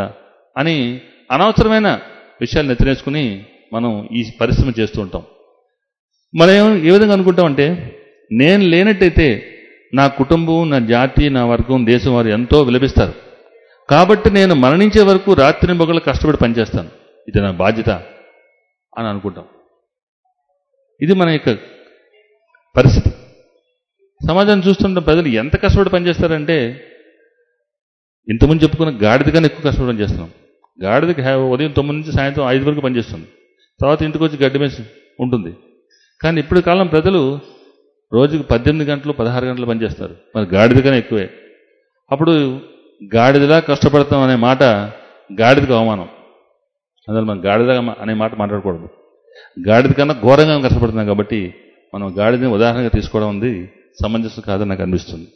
అని అనవసరమైన విషయాలు నెత్తినేసుకుని మనం ఈ పరిశ్రమ చేస్తూ ఉంటాం మనం ఏ- ఏ విధంగా అనుకుంటామంటే నేను లేనట్టయితే నా కుటుంబం నా జాతి నా వర్గం దేశం వారు ఎంతో విలపిస్తారు కాబట్టి నేను మరణించే వరకు రాత్రి మొగలు కష్టపడి పనిచేస్తాను ఇది నా బాధ్యత అని అనుకుంటాం ఇది మన యొక్క పరిస్థితి సమాజాన్ని చూస్తున్న ప్రజలు ఎంత కష్టపడి పనిచేస్తారంటే ఇంతకుముందు చెప్పుకున్న గాడిద కన్నా ఎక్కువ కష్టపడి పనిచేస్తున్నాం గాడిదకి హ్యా- ఉదయం తొమ్మిది నుంచి సాయంత్రం ఐదు వరకు పనిచేస్తుంది తర్వాత ఇంటికి వచ్చి గడ్డి మేసి ఉంటుంది కానీ ఇప్పుడు కాలం ప్రజలు రోజుకి పద్దెనిమిది గంటలు పదహారు గంటలు పనిచేస్తారు మరి గాడిద కన్నా ఎక్కువే అప్పుడు గాడిదలా కష్టపడతాం అనే మాట గాడిదకు అవమానం అందువల్ల మనం గాడిద అనే మాట మాట్లాడకూడదు గాడిద కన్నా ఘోరంగా కష్టపడుతున్నాం కాబట్టి మనం గాడిదని ఉదాహరణగా తీసుకోవడం ఉంది సమంజసం కాదని నాకు అనిపిస్తుంది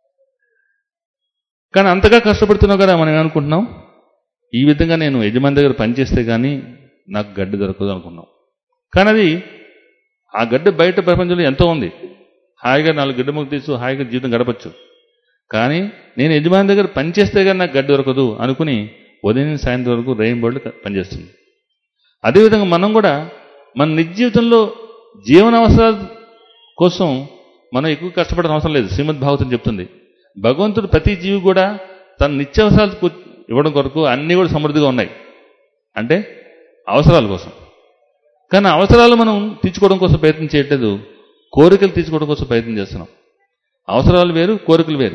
కానీ అంతగా కష్టపడుతున్నాం కదా మనం ఏమనుకుంటున్నాం ఈ విధంగా నేను యజమాని దగ్గర పనిచేస్తే కానీ నాకు గడ్డి దొరకదు అనుకున్నాం కానీ అది ఆ గడ్డి బయట ప్రపంచంలో ఎంతో ఉంది హాయిగా నాలుగు గడ్డి ముగ్గు తీసు హాయిగా జీవితం గడపచ్చు కానీ నేను యజమాని దగ్గర పనిచేస్తే కానీ నాకు గడ్డి దొరకదు అనుకుని ఉదయం నుంచి సాయంత్రం వరకు రెయిన్ బోర్డు పనిచేస్తుంది అదేవిధంగా మనం కూడా మన నిజ జీవితంలో జీవన అవసరాల కోసం మనం ఎక్కువ కష్టపడడం అవసరం లేదు శ్రీమద్ భాగవతం చెప్తుంది భగవంతుడు ప్రతి జీవి కూడా తన నిత్యావసరాలు కు- ఇవ్వడం కొరకు అన్నీ కూడా సమృద్ధిగా ఉన్నాయి అంటే అవసరాల కోసం కానీ అవసరాలు మనం తీర్చుకోవడం కోసం ప్రయత్నం చేయట్లేదు కోరికలు తీర్చుకోవడం కోసం ప్రయత్నం చేస్తున్నాం అవసరాలు వేరు కోరికలు వేరు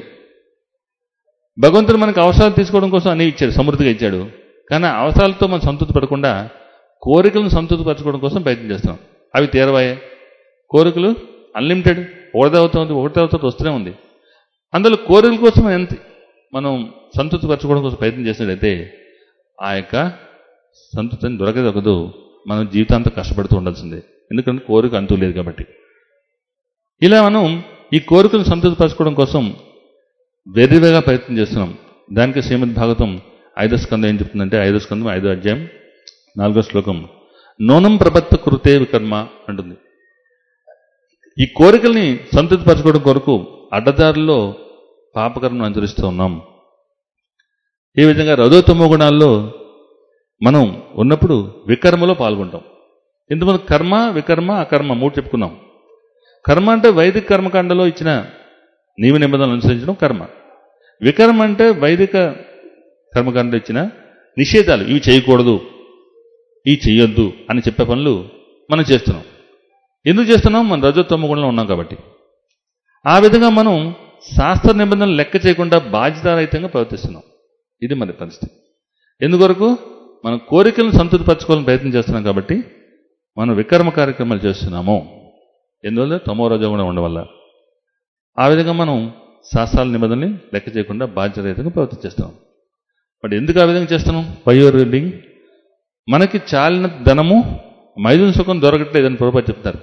భగవంతుడు మనకు అవసరాలు తీసుకోవడం కోసం అన్నీ ఇచ్చాడు సమృద్ధిగా ఇచ్చాడు కానీ ఆ అవసరాలతో మనం సంతృప్తి పడకుండా కోరికలను సంతృప్తి పరచుకోవడం కోసం ప్రయత్నం చేస్తున్నాం అవి తీరవాయే కోరికలు అన్లిమిటెడ్ ఒకటి అవుతుంది ఒకటి అవుతుంది వస్తూనే ఉంది అందులో కోరికల కోసం ఎంత మనం సంతృప్తి పరచుకోవడం కోసం ప్రయత్నం చేసినట్లయితే ఆ యొక్క సంతృప్తిని దొరకదొకదు మనం జీవితాంతం కష్టపడుతూ ఉండాల్సిందే ఎందుకంటే కోరిక అంతు లేదు కాబట్టి ఇలా మనం ఈ కోరికలను సంతృప్తి పరచుకోవడం కోసం వెర్రివేగా ప్రయత్నం చేస్తున్నాం దానికి శ్రీమద్ భాగవతం ఐదో స్కందం ఏం చెప్తుందంటే ఐదో స్కందం ఐదో అధ్యాయం నాలుగో శ్లోకం నూనం ప్రబత్త కృతే కర్మ అంటుంది ఈ కోరికల్ని సంతృప్తిపరచుకోవడం కొరకు అడ్డదారుల్లో పాపకర్మను అనుసరిస్తూ ఉన్నాం ఈ విధంగా రజోతమో గుణాల్లో మనం ఉన్నప్పుడు వికర్మలో పాల్గొంటాం ఇంతమంది కర్మ వికర్మ అకర్మ మూడు చెప్పుకున్నాం కర్మ అంటే వైదిక కర్మకాండలో ఇచ్చిన నియమ నిబంధనలు అనుసరించడం కర్మ వికర్మ అంటే వైదిక కర్మకాండలో ఇచ్చిన నిషేధాలు ఇవి చేయకూడదు ఇవి చేయొద్దు అని చెప్పే పనులు మనం చేస్తున్నాం ఎందుకు చేస్తున్నాం మనం రజోత్తమ గుణంలో ఉన్నాం కాబట్టి ఆ విధంగా మనం శాస్త్ర నిబంధనలు లెక్క చేయకుండా బాధ్యతారహితంగా ప్రవర్తిస్తున్నాం ఇది మన పరిస్థితి ఎందుకొరకు మనం కోరికలను సంతృప్తిపరచుకోవాలని ప్రయత్నం చేస్తున్నాం కాబట్టి మనం వికర్మ కార్యక్రమాలు చేస్తున్నాము ఎందువల్ల తమో రజోగుణం ఉండడం వల్ల ఆ విధంగా మనం శాస్త్రాల నిబంధనల్ని లెక్క చేయకుండా బాధ్యతారహితంగా ప్రవర్తించేస్తున్నాం బట్ ఎందుకు ఆ విధంగా చేస్తున్నాం వయోర్ రీడింగ్ మనకి చాలిన ధనము మైదున సుఖం దొరకట్లేదని ప్రభుత్వం చెప్తారు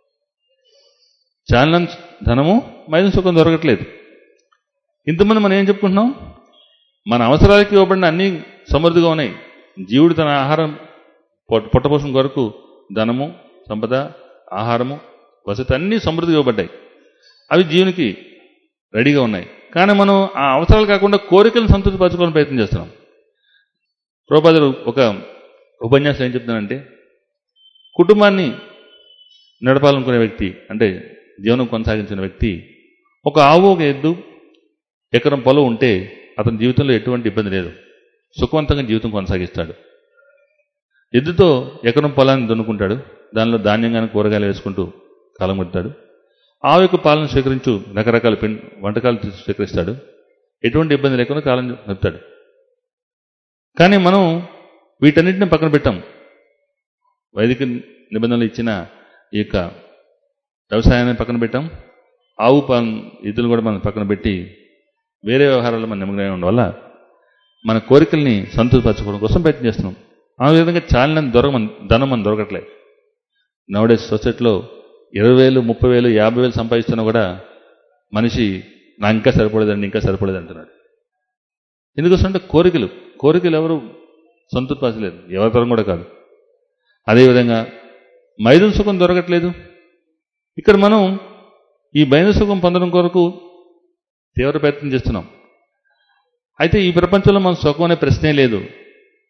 చాలిన ధనము మైదున సుఖం దొరకట్లేదు ఇంతమంది మనం ఏం చెప్పుకుంటున్నాం మన అవసరాలకి ఇవ్వబడిన అన్ని సమృద్ధిగా ఉన్నాయి జీవుడు తన ఆహారం పొట్ట- పొట్టపోషణ కొరకు ధనము సంపద ఆహారము వసతి అన్నీ సమృద్ధిగా ఇవ్వబడ్డాయి అవి జీవునికి రెడీగా ఉన్నాయి కానీ మనం ఆ అవసరాలు కాకుండా కోరికలను సంతృప్తి పరచుకోవాలని ప్రయత్నం చేస్తున్నాం ప్రోపాదులు ఒక ఉపన్యాసం ఏం చెప్తున్నానంటే కుటుంబాన్ని నడపాలనుకునే వ్యక్తి అంటే జీవనం కొనసాగించిన వ్యక్తి ఒక ఆవు ఒక ఎద్దు ఎకరం పొలం ఉంటే అతని జీవితంలో ఎటువంటి ఇబ్బంది లేదు సుఖవంతంగా జీవితం కొనసాగిస్తాడు ఎద్దుతో ఎకరం పొలాన్ని దున్నుకుంటాడు దానిలో ధాన్యం కానీ కూరగాయలు వేసుకుంటూ కాలం గడుపుతాడు ఆవు యొక్క పాలన స్వీకరించు రకరకాల పిం వంటకాలు తీసి స్వీకరిస్తాడు ఎటువంటి ఇబ్బంది లేకుండా కాలం గడుపుతాడు కానీ మనం వీటన్నిటిని పక్కన పెట్టాం వైదిక నిబంధనలు ఇచ్చిన ఈ యొక్క వ్యవసాయాన్ని పక్కన పెట్టాం ఆవు పాలన ఇదులు కూడా మనం పక్కన పెట్టి వేరే వ్యవహారాల్లో మనం నిమగ్నమై ఉండడం వల్ల మన కోరికల్ని సంతృప్తిపరచుకోవడం కోసం ప్రయత్నం చేస్తున్నాం ఆ విధంగా చాలిన దొరక ధనం మనం దొరకట్లేదు నవడే సొసైటీలో ఇరవై వేలు ముప్పై వేలు యాభై వేలు సంపాదిస్తున్నా కూడా మనిషి నా ఇంకా సరిపడదండి ఇంకా సరిపడదు అంటున్నాడు ఎందుకోసం అంటే కోరికలు కోరికలు ఎవరు సంతృప్తిపరచలేదు ఎవరి తరం కూడా కాదు అదేవిధంగా మైదున సుఖం దొరకట్లేదు ఇక్కడ మనం ఈ మైదున సుఖం పొందడం కొరకు తీవ్ర ప్రయత్నం చేస్తున్నాం అయితే ఈ ప్రపంచంలో మన సుఖం అనే ప్రశ్నే లేదు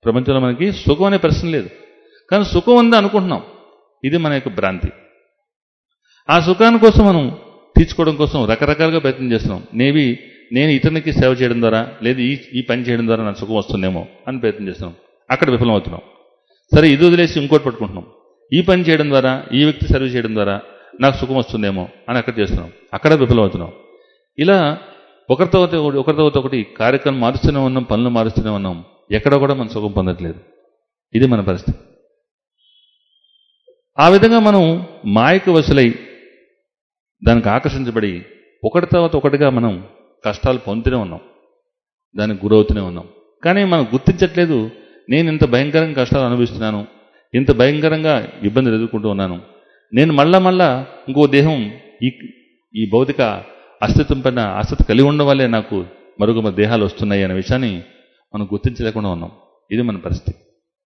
ప్రపంచంలో మనకి సుఖం అనే ప్రశ్న లేదు కానీ సుఖం ఉందా అనుకుంటున్నాం ఇది మన యొక్క భ్రాంతి ఆ సుఖాని కోసం మనం తీర్చుకోవడం కోసం రకరకాలుగా ప్రయత్నం చేస్తున్నాం నేవి నేను ఇతరునికి సేవ చేయడం ద్వారా లేదు ఈ ఈ పని చేయడం ద్వారా నాకు సుఖం వస్తుందేమో అని ప్రయత్నం చేస్తున్నాం అక్కడ విఫలమవుతున్నాం సరే ఇది వదిలేసి ఇంకోటి పట్టుకుంటున్నాం ఈ పని చేయడం ద్వారా ఈ వ్యక్తి సర్వీస్ చేయడం ద్వారా నాకు సుఖం వస్తుందేమో అని అక్కడ చేస్తున్నాం అక్కడ విఫలమవుతున్నాం ఇలా ఒకరితో ఒకటి ఒకరితో ఒకటి కార్యక్రమం మారుస్తూనే ఉన్నాం పనులు మారుస్తూనే ఉన్నాం ఎక్కడ కూడా మనం సుఖం పొందట్లేదు ఇది మన పరిస్థితి ఆ విధంగా మనం మాయకు వశలై దానికి ఆకర్షించబడి ఒకటి తర్వాత ఒకటిగా మనం కష్టాలు పొందుతూనే ఉన్నాం దానికి గురవుతూనే ఉన్నాం కానీ మనం గుర్తించట్లేదు నేను ఇంత భయంకరంగా కష్టాలు అనుభవిస్తున్నాను ఇంత భయంకరంగా ఇబ్బందులు ఎదుర్కొంటూ ఉన్నాను నేను మళ్ళా మళ్ళా ఇంకో దేహం ఈ ఈ భౌతిక అస్తిత్వం పైన ఆసక్తి కలిగి ఉండడం వల్లే నాకు మరొక దేహాలు వస్తున్నాయి అనే విషయాన్ని మనం గుర్తించలేకుండా ఉన్నాం ఇది మన పరిస్థితి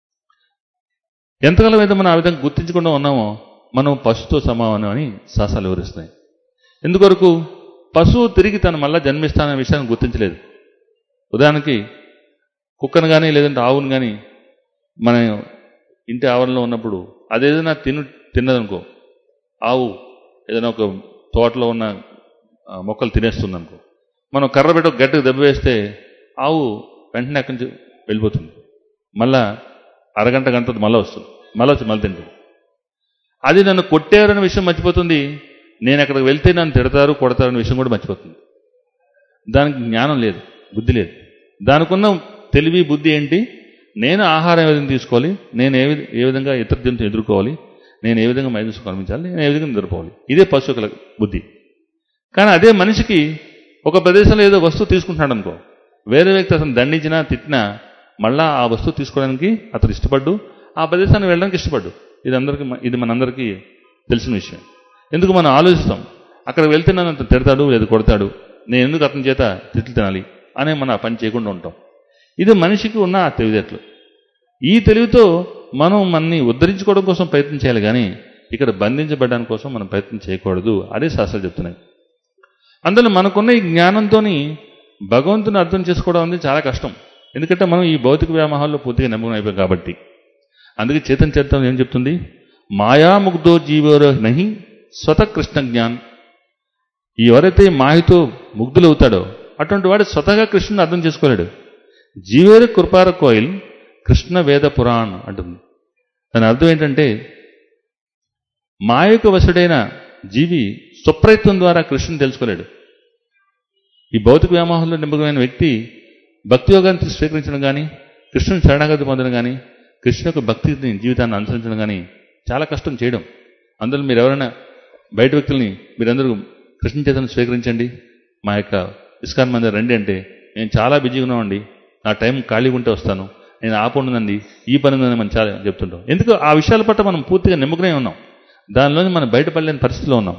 ఎంతకాలం అయితే మనం ఆ విధంగా గుర్తించకుండా ఉన్నామో మనం పశుతో సమానం అని శాసాలు వివరిస్తున్నాయి ఎందుకొరకు పశువు తిరిగి తను మళ్ళా జన్మిస్తాననే విషయాన్ని గుర్తించలేదు ఉదాహరణకి కుక్కను కానీ లేదంటే ఆవును కానీ మన ఇంటి ఆవరణలో ఉన్నప్పుడు అదేదైనా తిను తిన్నదనుకో ఆవు ఏదైనా ఒక తోటలో ఉన్న ఆ, మొక్కలు తినేస్తుంది అనుకో మనం కర్ర పెట్టి ఒక గట్టిగా దెబ్బ వేస్తే ఆవు వెంటనే అక్కడి నుంచి వెళ్ళిపోతుంది మళ్ళా అరగంట గంట మళ్ళీ వస్తుంది మళ్ళీ వచ్చి మళ్ళీ తింటుంది అది నన్ను కొట్టారనే విషయం మర్చిపోతుంది నేను అక్కడికి వెళ్తే నన్ను తిడతారు కొడతారు అనే విషయం కూడా మర్చిపోతుంది దానికి జ్ఞానం లేదు బుద్ధి లేదు దానికి ఉన్న తెలివి బుద్ధి ఏంటి నేను ఆహారం ఏ విధంగా తీసుకోవాలి నేను ఏ విధ- ఏ విధంగా ఇతర జంతువు ఎదుర్కోవాలి నేను ఏ విధంగా మైదూసు కనిపించాలి నేను ఏ విధంగా నిద్రపోవాలి ఇదే పశువుల బుద్ధి కానీ అదే మనిషికి ఒక ప్రదేశంలో ఏదో వస్తువు తీసుకుంటున్నాడు అనుకో వేరే వ్యక్తి అతను దండించినా తిట్టినా మళ్ళా ఆ వస్తువు తీసుకోవడానికి అతను ఇష్టపడ్డు ఆ ప్రదేశానికి వెళ్ళడానికి ఇష్టపడ్డు ఇది అందరికీ మ- ఇది మనందరికీ తెలిసిన విషయం ఎందుకు మనం ఆలోచిస్తాం అక్కడ వెళ్తే నన్ను అతను తిడతాడు లేదా కొడతాడు నేను ఎందుకు అతని చేత తిట్లు తినాలి అనే మనం ఆ పని చేయకుండా ఉంటాం ఇది మనిషికి ఉన్న ఆ తెలివితేటలు ఈ తెలివితో మనం మనని ఉద్ధరించుకోవడం కోసం ప్రయత్నం చేయాలి కానీ ఇక్కడ బంధించబడడానికి కోసం మనం ప్రయత్నం చేయకూడదు అదే శాస్త్రాలు చెప్తున్నాయి అందులో మనకున్న ఈ జ్ఞానంతోని భగవంతుని అర్థం చేసుకోవడం అనేది చాలా కష్టం ఎందుకంటే మనం ఈ భౌతిక వ్యామోహాల్లో పూర్తిగా నిమగ్నం అయిపోయాం కాబట్టి అందుకే చేతన్ చరిత్రం ఏం చెప్తుంది మాయాముగ్ధో జీవోర నహి స్వత కృష్ణ జ్ఞాన్ ఎవరైతే మాయతో ముగ్ధులవుతాడో అటువంటి వాడు స్వతగా కృష్ణుని అర్థం చేసుకోలేడు జీవేర కృపార కోయిల్ కృష్ణ వేద పురాణ్ అంటుంది దాని అర్థం ఏంటంటే మాయకు వశుడైన జీవి స్వప్రయత్నం ద్వారా కృష్ణుని తెలుసుకోలేడు ఈ భౌతిక వ్యామోహంలో నిమగ్నమైన వ్యక్తి భక్తి యోగాన్ని స్వీకరించడం కానీ కృష్ణుని శరణాగతి పొందడం కానీ కృష్ణ యొక్క భక్తిని జీవితాన్ని అనుసరించడం కానీ చాలా కష్టం చేయడం అందులో మీరు ఎవరైనా బయట వ్యక్తుల్ని మీరందరూ కృష్ణ చేతను స్వీకరించండి మా యొక్క ఇస్కాన్ మందిర్ రండి అంటే నేను చాలా బిజీగా ఉన్నామండి నా టైం ఖాళీగా ఉంటే వస్తాను నేను ఆ పని ఉందండి ఈ పని ఉందని మనం చాలా చెప్తుంటాం ఎందుకు ఆ విషయాల పట్ల మనం పూర్తిగా నిమగ్నమై ఉన్నాం దానిలోని మనం బయటపడలేని పరిస్థితిలో ఉన్నాం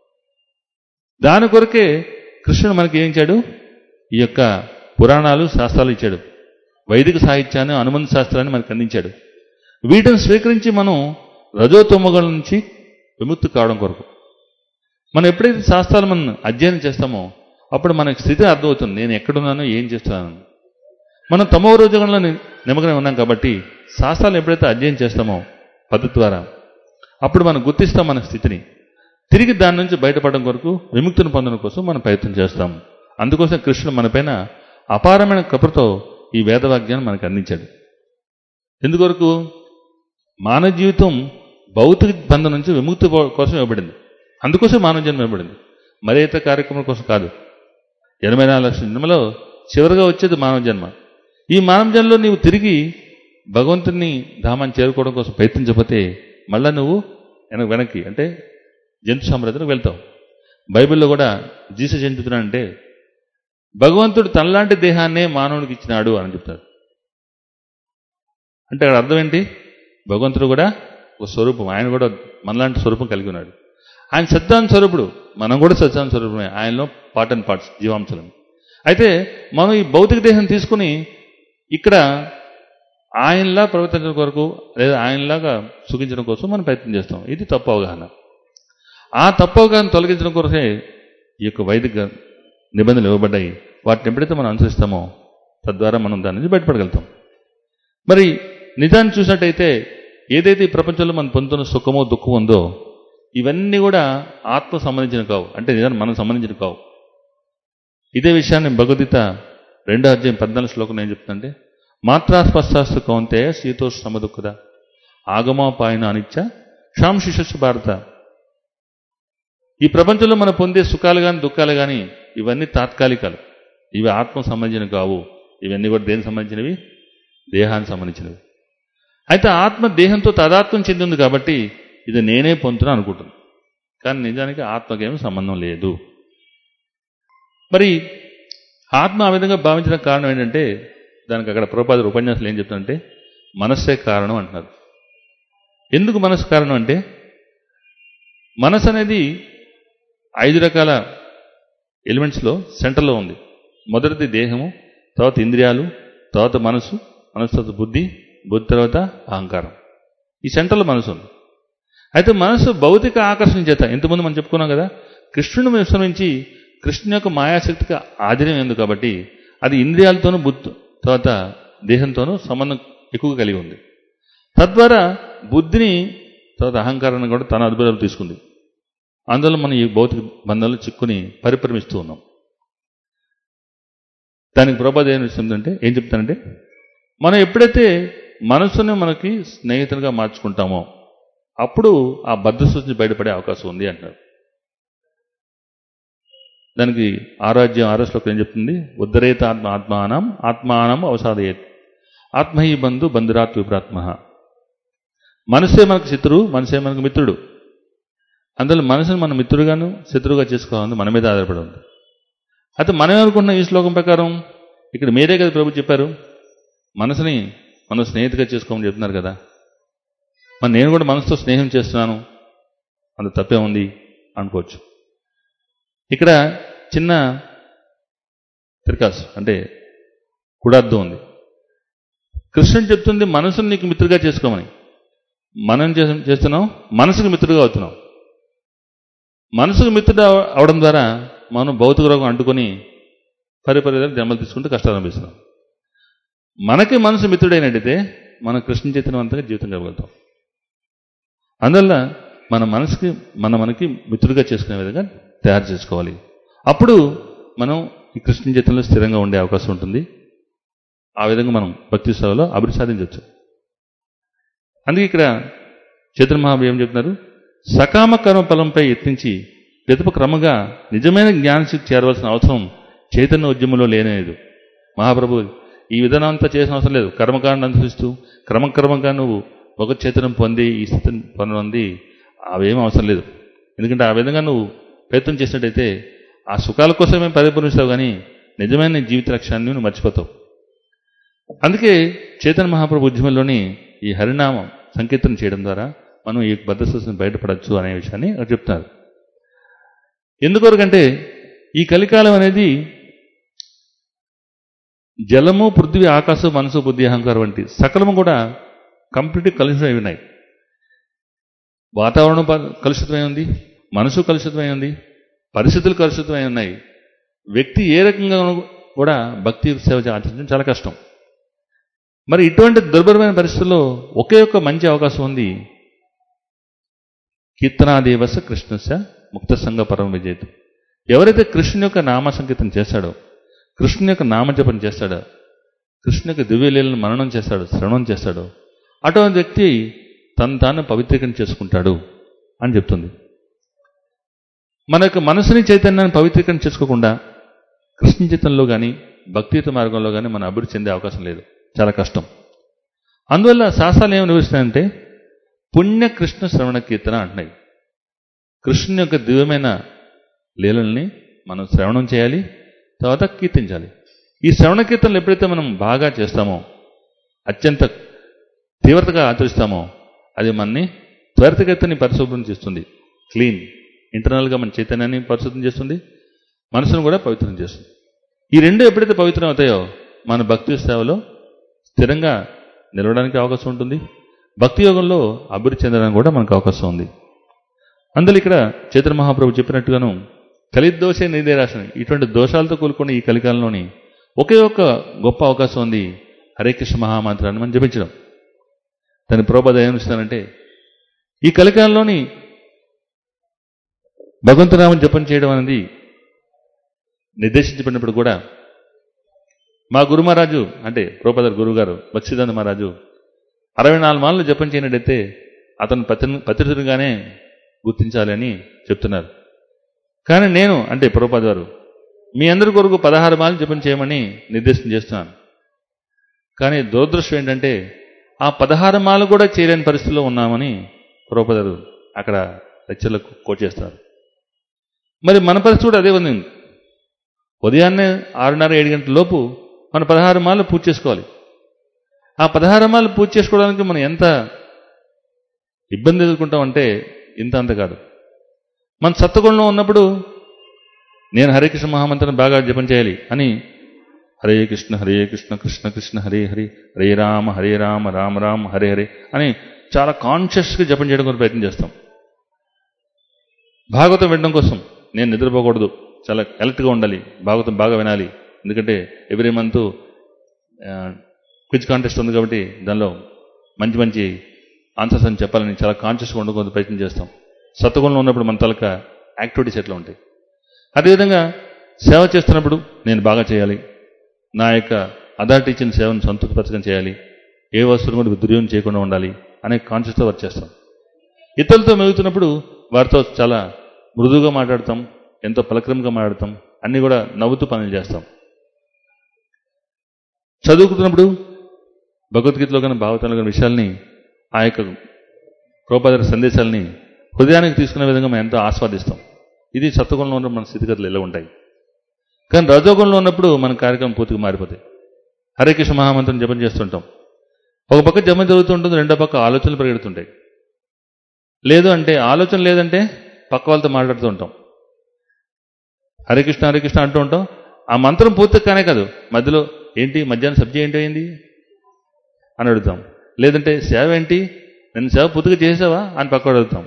దాని కొరకే కృష్ణుడు మనకి ఏం ఇచ్చాడు ఈ యొక్క పురాణాలు శాస్త్రాలు ఇచ్చాడు వైదిక సాహిత్యాన్ని అనుబంధ శాస్త్రాన్ని మనకు అందించాడు వీటిని స్వీకరించి మనం రజోతొమ్మగల నుంచి విముక్తి కావడం కొరకు మనం ఎప్పుడైతే శాస్త్రాలు మనం అధ్యయనం చేస్తామో అప్పుడు మనకి స్థితి అర్థమవుతుంది నేను ఎక్కడున్నానో ఏం చేస్తున్నాను మనం తమో రోజుగంలో నిమగ్నం ఉన్నాం కాబట్టి శాస్త్రాలు ఎప్పుడైతే అధ్యయనం చేస్తామో పద్ధతి ద్వారా అప్పుడు మనం గుర్తిస్తాం మన స్థితిని తిరిగి దాని నుంచి బయటపడడం కొరకు విముక్తిని పొందడం కోసం మనం ప్రయత్నం చేస్తాం అందుకోసం కృష్ణుడు మనపైన అపారమైన కృపతో ఈ వేదవాక్యాన్ని మనకు అందించాడు ఎందుకొరకు మానవ జీవితం భౌతిక బంధం నుంచి విముక్తి పో- కోసం ఇవ్వబడింది అందుకోసం మానవ జన్మ ఇవ్వబడింది మరి ఇతర కార్యక్రమం కోసం కాదు ఎనభై నాలుగు లక్షల జన్మలో చివరిగా వచ్చేది మానవ జన్మ ఈ మానవ జన్మలో నీవు తిరిగి భగవంతుని ధామాన్ని చేరుకోవడం కోసం ప్రయత్నించకపోతే మళ్ళా నువ్వు వెనక వెనక్కి అంటే జంతు సామ్రాజ్యానికి వెళ్తావు బైబిల్లో కూడా జీసస్ ఏం చెప్తున్నాడంటే భగవంతుడు తనలాంటి దేహాన్నే మానవునికి ఇచ్చినాడు అని చెప్తాడు అంటే అక్కడ అర్థం ఏంటి భగవంతుడు కూడా ఒక స్వరూపం ఆయన కూడా మనలాంటి స్వరూపం కలిగి ఉన్నాడు ఆయన సత్యాన్ స్వరూపుడు మనం కూడా సత్యాన్ స్వరూపమే ఆయనలో పార్ట్ అండ్ పార్ట్స్ జీవాంశాలను అయితే మనం ఈ భౌతిక దేహం తీసుకుని ఇక్కడ ఆయనలా ప్రవర్తించడం కొరకు లేదా ఆయనలాగా సుఖించడం కోసం మనం ప్రయత్నం చేస్తాం ఇది తప్పు అవగాహన ఆ తప్పు అవగాహన తొలగించడం కొరకే ఈ యొక్క వైదిక నిబంధనలు ఇవ్వబడ్డాయి వాటిని ఎప్పుడైతే మనం అనుసరిస్తామో తద్వారా మనం దాని నుంచి బయటపడగలుగుతాం మరి నిజాన్ని చూసినట్టయితే ఏదైతే ఈ ప్రపంచంలో మనం పొందుతున్న సుఖమో దుఃఖమో ఉందో ఇవన్నీ కూడా ఆత్మ సంబంధించిన కావు అంటే నిజాన్ని మనం సంబంధించిన కావు ఇదే విషయాన్ని భగవద్గీత రెండో అధ్యాయం పద్నాలుగు శ్లోకం ఏం చెప్తుందంటే మాత్రాస్పస్తాస్తు కౌంతే శీతోష్ సమదుఃఖద ఆగమోపాయన అనిచ్చ క్షాం శిశస్సు భారత ఈ ప్రపంచంలో మనం పొందే సుఖాలు కానీ దుఃఖాలు కానీ ఇవన్నీ తాత్కాలికాలు ఇవి ఆత్మ సంబంధించినవి కావు ఇవన్నీ కూడా దేనికి సంబంధించినవి దేహానికి సంబంధించినవి అయితే ఆత్మ దేహంతో తదాత్వం చెందింది కాబట్టి ఇది నేనే పొందుతున్నా అనుకుంటుంది కానీ నిజానికి ఆత్మకేమీ సంబంధం లేదు మరి ఆత్మ ఆ విధంగా భావించిన కారణం ఏంటంటే దానికి అక్కడ ప్రభుపాద ఉపన్యాసాలు ఏం చెప్తారంటే మనస్సే కారణం అంటున్నారు ఎందుకు మనసు కారణం అంటే మనసు అనేది ఐదు రకాల ఎలిమెంట్స్లో సెంటర్లో ఉంది మొదటిది దేహము తర్వాత ఇంద్రియాలు తర్వాత మనసు మనసు తర్వాత బుద్ధి బుద్ధి తర్వాత అహంకారం ఈ సెంటర్లో మనసు ఉంది అయితే మనసు భౌతిక ఆకర్షణ చేత ఇంతకుముందు మనం చెప్పుకున్నాం కదా కృష్ణుని విస్మరించి కృష్ణుని యొక్క మాయాశక్తికి ఆధీనం ఉంది కాబట్టి అది ఇంద్రియాలతోనూ బుద్ధి తర్వాత దేహంతోనూ సంబంధం ఎక్కువగా కలిగి ఉంది తద్వారా బుద్ధిని తర్వాత అహంకారాన్ని కూడా తన అదుపులో తీసుకుంది అందువల్ల మనం ఈ భౌతిక బంధాలు చిక్కుని పరిప్రమిస్తూ ఉన్నాం దానికి ప్రభావం ఏం ఇస్తుందంటే ఏం చెప్తానంటే మనం ఎప్పుడైతే మనసుని మనకి స్నేహితులుగా మార్చుకుంటామో అప్పుడు ఆ బద్ధ సూచన బయటపడే అవకాశం ఉంది అంటారు దానికి ఆరోగ్యం ఆరో శ్లోకం ఏం చెప్తుంది ఉద్ధరేత ఆత్మ ఆత్మానం ఆత్మానం అవసాదయేత్ ఆత్మ ఈ బంధు బంధురాత్ విప్రాత్మ మనసే మనకు శత్రువు మనసే మనకు మిత్రుడు అందులో మనసుని మనం మిత్రుడుగాను శత్రువుగా చేసుకోవాలని మన మీద ఆధారపడి ఉంది అయితే మనం అనుకున్న ఈ శ్లోకం ప్రకారం ఇక్కడ మీరే కదా ప్రభు చెప్పారు మనసుని మనం స్నేహితుగా చేసుకోమని చెప్తున్నారు కదా మరి నేను కూడా మనసుతో స్నేహం చేస్తున్నాను అంత తప్పే ఉంది అనుకోవచ్చు ఇక్కడ చిన్న తిరకాసు అంటే కుడార్థం ఉంది కృష్ణుడు చెప్తుంది మనసుని నీకు మిత్రుగా చేసుకోమని మనం చేస్- చేస్తున్నాం మనసుకు మిత్రుడుగా అవుతున్నాం మనసుకు మిత్రుడు అవ- అవడం ద్వారా మనం భౌతిక రోగం అంటుకొని పరిపరి జన్మలు తీసుకుంటూ కష్టాలు అనిపిస్తున్నాం మనకి మనసు మిత్రుడైనట్టయితే మనం కృష్ణ చైతన్యవంతంగా జీవితం గడగలుగుతాం అందువల్ల మన మనసుకి మన మనకి మిత్రుడిగా చేసుకునే విధంగా తయారు చేసుకోవాలి అప్పుడు మనం ఈ కృష్ణ చైతన్యంలో స్థిరంగా ఉండే అవకాశం ఉంటుంది ఆ విధంగా మనం భక్తి సేవలో అభివృద్ధి సాధించవచ్చు అందుకే ఇక్కడ చైతన్య మహాభు ఏం చెప్తున్నారు సకామ కర్మ ఫలంపై యత్నించి పిదప క్రమంగా నిజమైన జ్ఞానశక్తి చేరవలసిన అవసరం చైతన్య ఉద్యమంలో లేనేలేదు మహాప్రభు ఈ విధానం అంతా చేసిన అవసరం లేదు కర్మకాండ అనుసరిస్తూ క్రమక్రమంగా నువ్వు ఒక చైతన్యం పొంది ఈ స్థితిని పొంది అవేం అవసరం లేదు ఎందుకంటే ఆ విధంగా నువ్వు ప్రయత్నం చేసినట్టయితే ఆ సుఖాల కోసమే పరిపూర్ణిస్తావు కానీ నిజమైన నీ జీవిత లక్ష్యాన్ని నువ్వు మర్చిపోతావు అందుకే చైతన్య మహాప్రభు ఉద్యమంలోని ఈ హరినామం సంకీర్తన చేయడం ద్వారా మనం ఈ బద్ధస్థితిని బయటపడచ్చు అనే విషయాన్ని అక్కడ చెప్తున్నారు ఎందుకొరకంటే ఈ కలికాలం అనేది జలము పృథ్వీ ఆకాశం మనసు బుద్ధి అహంకారం వంటి సకలము కూడా కంప్లీట్గా కలుషితమై ఉన్నాయి వాతావరణం ప- కలుషితమై ఉంది మనసు కలుషితమై ఉంది పరిస్థితులు కలుషితమై ఉన్నాయి వ్యక్తి ఏ రకంగా కూడా భక్తి సేవ ఆచరించడం చాలా కష్టం మరి ఇటువంటి దుర్భరమైన పరిస్థితుల్లో ఒకే ఒక్క మంచి అవకాశం ఉంది కీర్తనాదేవస కృష్ణస ముక్త సంఘ పరమ విజేత ఎవరైతే కృష్ణుని యొక్క నామ సంకీర్తన చేస్తాడో కృష్ణుని యొక్క నామజపం చేస్తాడో కృష్ణు యొక్క దివ్యలీలను మననం చేస్తాడు శ్రవణం చేస్తాడో అటువంటి వ్యక్తి తను తాను పవిత్రీకరణ చేసుకుంటాడు అని చెప్తుంది మన యొక్క మనసుని చైతన్యాన్ని పవిత్రీకరణ చేసుకోకుండా కృష్ణ చైతన్యంలో కానీ భక్తియుత మార్గంలో కానీ మనం అభివృద్ధి చెందే అవకాశం లేదు చాలా కష్టం అందువల్ల శాస్త్రాలు ఏమి నిలుస్తాయంటే పుణ్య కృష్ణ శ్రవణ కీర్తన అంటున్నాయి కృష్ణుని యొక్క దివ్యమైన లీలల్ని మనం శ్రవణం చేయాలి తర్వాత కీర్తించాలి ఈ శ్రవణ కీర్తనలు ఎప్పుడైతే మనం బాగా చేస్తామో అత్యంత తీవ్రతగా ఆచరిస్తామో అది మనని త్వరితగతిని పరిశుభ్రం చేస్తుంది క్లీన్ ఇంటర్నల్గా మన చైతన్యాన్ని పరిశుభ్రం చేస్తుంది మనసును కూడా పవిత్రం చేస్తుంది ఈ రెండు ఎప్పుడైతే పవిత్రం అవుతాయో మన భక్తి సేవలో స్థిరంగా నిలవడానికి అవకాశం ఉంటుంది భక్తి యోగంలో అభివృద్ధి చెందడానికి కూడా మనకు అవకాశం ఉంది అందులో ఇక్కడ చైతన్య మహాప్రభు చెప్పినట్టుగాను కలిదోషే నిదే రాసిన ఇటువంటి దోషాలతో కూడుకున్న ఈ కలికాలంలోని ఒకే ఒక్క గొప్ప అవకాశం ఉంది హరే కృష్ణ మహామంత్రాన్ని మనం జపించడం దాని ప్రోపద ఏమిస్తానంటే ఈ కలికాలంలోని భగవంతనామం జపం చేయడం అనేది నిర్దేశించబడినప్పుడు కూడా మా గురు మహారాజు అంటే ప్రోపదర్ గురువు గారు భక్సిదానంద మహారాజు అరవై నాలుగు మాలలు జపం చేయనట్టయితే అతను పతి పతితుడిగానే గుర్తించాలి అని చెప్తున్నారు కానీ నేను అంటే ప్రోపద గారు మీ అందరి కొరకు పదహారు మాలలు జపం చేయమని నిర్దేశం చేస్తున్నాను కానీ దురదృష్టం ఏంటంటే ఆ పదహారు మాలు కూడా చేయలేని పరిస్థితిలో ఉన్నామని ప్రోపదరు అక్కడ లెక్చర్లకు కోట్ చేస్తారు మరి మన పరిస్థితి కూడా అదే ఉంది ఉదయాన్నే ఆరున్నర ఏడు గంటల లోపు మన పదహారు మాలు పూర్తి చేసుకోవాలి ఆ పదహారు మాలు పూర్తి చేసుకోవడానికి మనం ఎంత ఇబ్బంది ఎదుర్కొంటామంటే ఇంత అంత కాదు మన సత్వగుణంలో ఉన్నప్పుడు నేను హరే కృష్ణ మహామంత్రం బాగా జపం చేయాలి అని హరే కృష్ణ హరే కృష్ణ కృష్ణ కృష్ణ హరే హరి హరే రామ హరే రామ రామ రామ హరే హరే అని చాలా కాన్షియస్గా జపం చేయడం కోసం ప్రయత్నం చేస్తాం భాగవతం వినడం కోసం నేను నిద్రపోకూడదు చాలా అలర్ట్గా ఉండాలి భాగవతం బాగా వినాలి ఎందుకంటే ఎవ్రీ మంత్ క్విజ్ కాంటెస్ట్ ఉంది కాబట్టి దానిలో మంచి మంచి ఆన్సర్స్ అని చెప్పాలని చాలా కాన్షియస్గా ఉండడం ప్రయత్నం చేస్తాం సత్వగుణంలో ఉన్నప్పుడు మన తలక యాక్టివిటీస్ ఎట్లా ఉంటాయి అదేవిధంగా సేవ చేస్తున్నప్పుడు నేను బాగా చేయాలి నా యొక్క అథారిటీ ఇచ్చిన సేవను సంతృప్తిపరచడం చేయాలి ఏ వస్తువును కూడా దుర్యోగం చేయకుండా ఉండాలి అనే కాన్షియస్తో వర్క్ చేస్తాం ఇతరులతో మెలుగుతున్నప్పుడు వారితో చాలా మృదువుగా మాట్లాడతాం ఎంతో పలక్రమంగా మాట్లాడతాం అన్నీ కూడా నవ్వుతూ పనులు చేస్తాం చదువుకుంటున్నప్పుడు భగవద్గీతలో కానీ భాగవతంలో కానీ విషయాల్ని ఆ యొక్క ప్రోపాదర సందేశాలని హృదయానికి తీసుకునే విధంగా మనం ఎంతో ఆస్వాదిస్తాం ఇది సత్వగుణంలో ఉన్న మన స్థితిగతులు ఎలా ఉంటాయి కానీ రజోగుణంలో ఉన్నప్పుడు మన కార్యక్రమం పూర్తిగా మారిపోతాయి హరే కృష్ణ మహామంత్రం జపం చేస్తుంటాం ఒక పక్క జపం జరుగుతూ ఉంటుంది రెండో పక్క ఆలోచనలు పరిగెడుతుంటాయి లేదు అంటే ఆలోచన లేదంటే పక్క వాళ్ళతో మాట్లాడుతూ ఉంటాం హరే కృష్ణ హరే కృష్ణ అంటూ ఉంటాం ఆ మంత్రం పూర్తి కానే కాదు మధ్యలో ఏంటి మధ్యాహ్నం సబ్జీ ఏంటి అయింది అని అడుగుతాం లేదంటే సేవ ఏంటి నిన్న సేవ పూర్తిగా చేసావా అని పక్క అడుగుతాం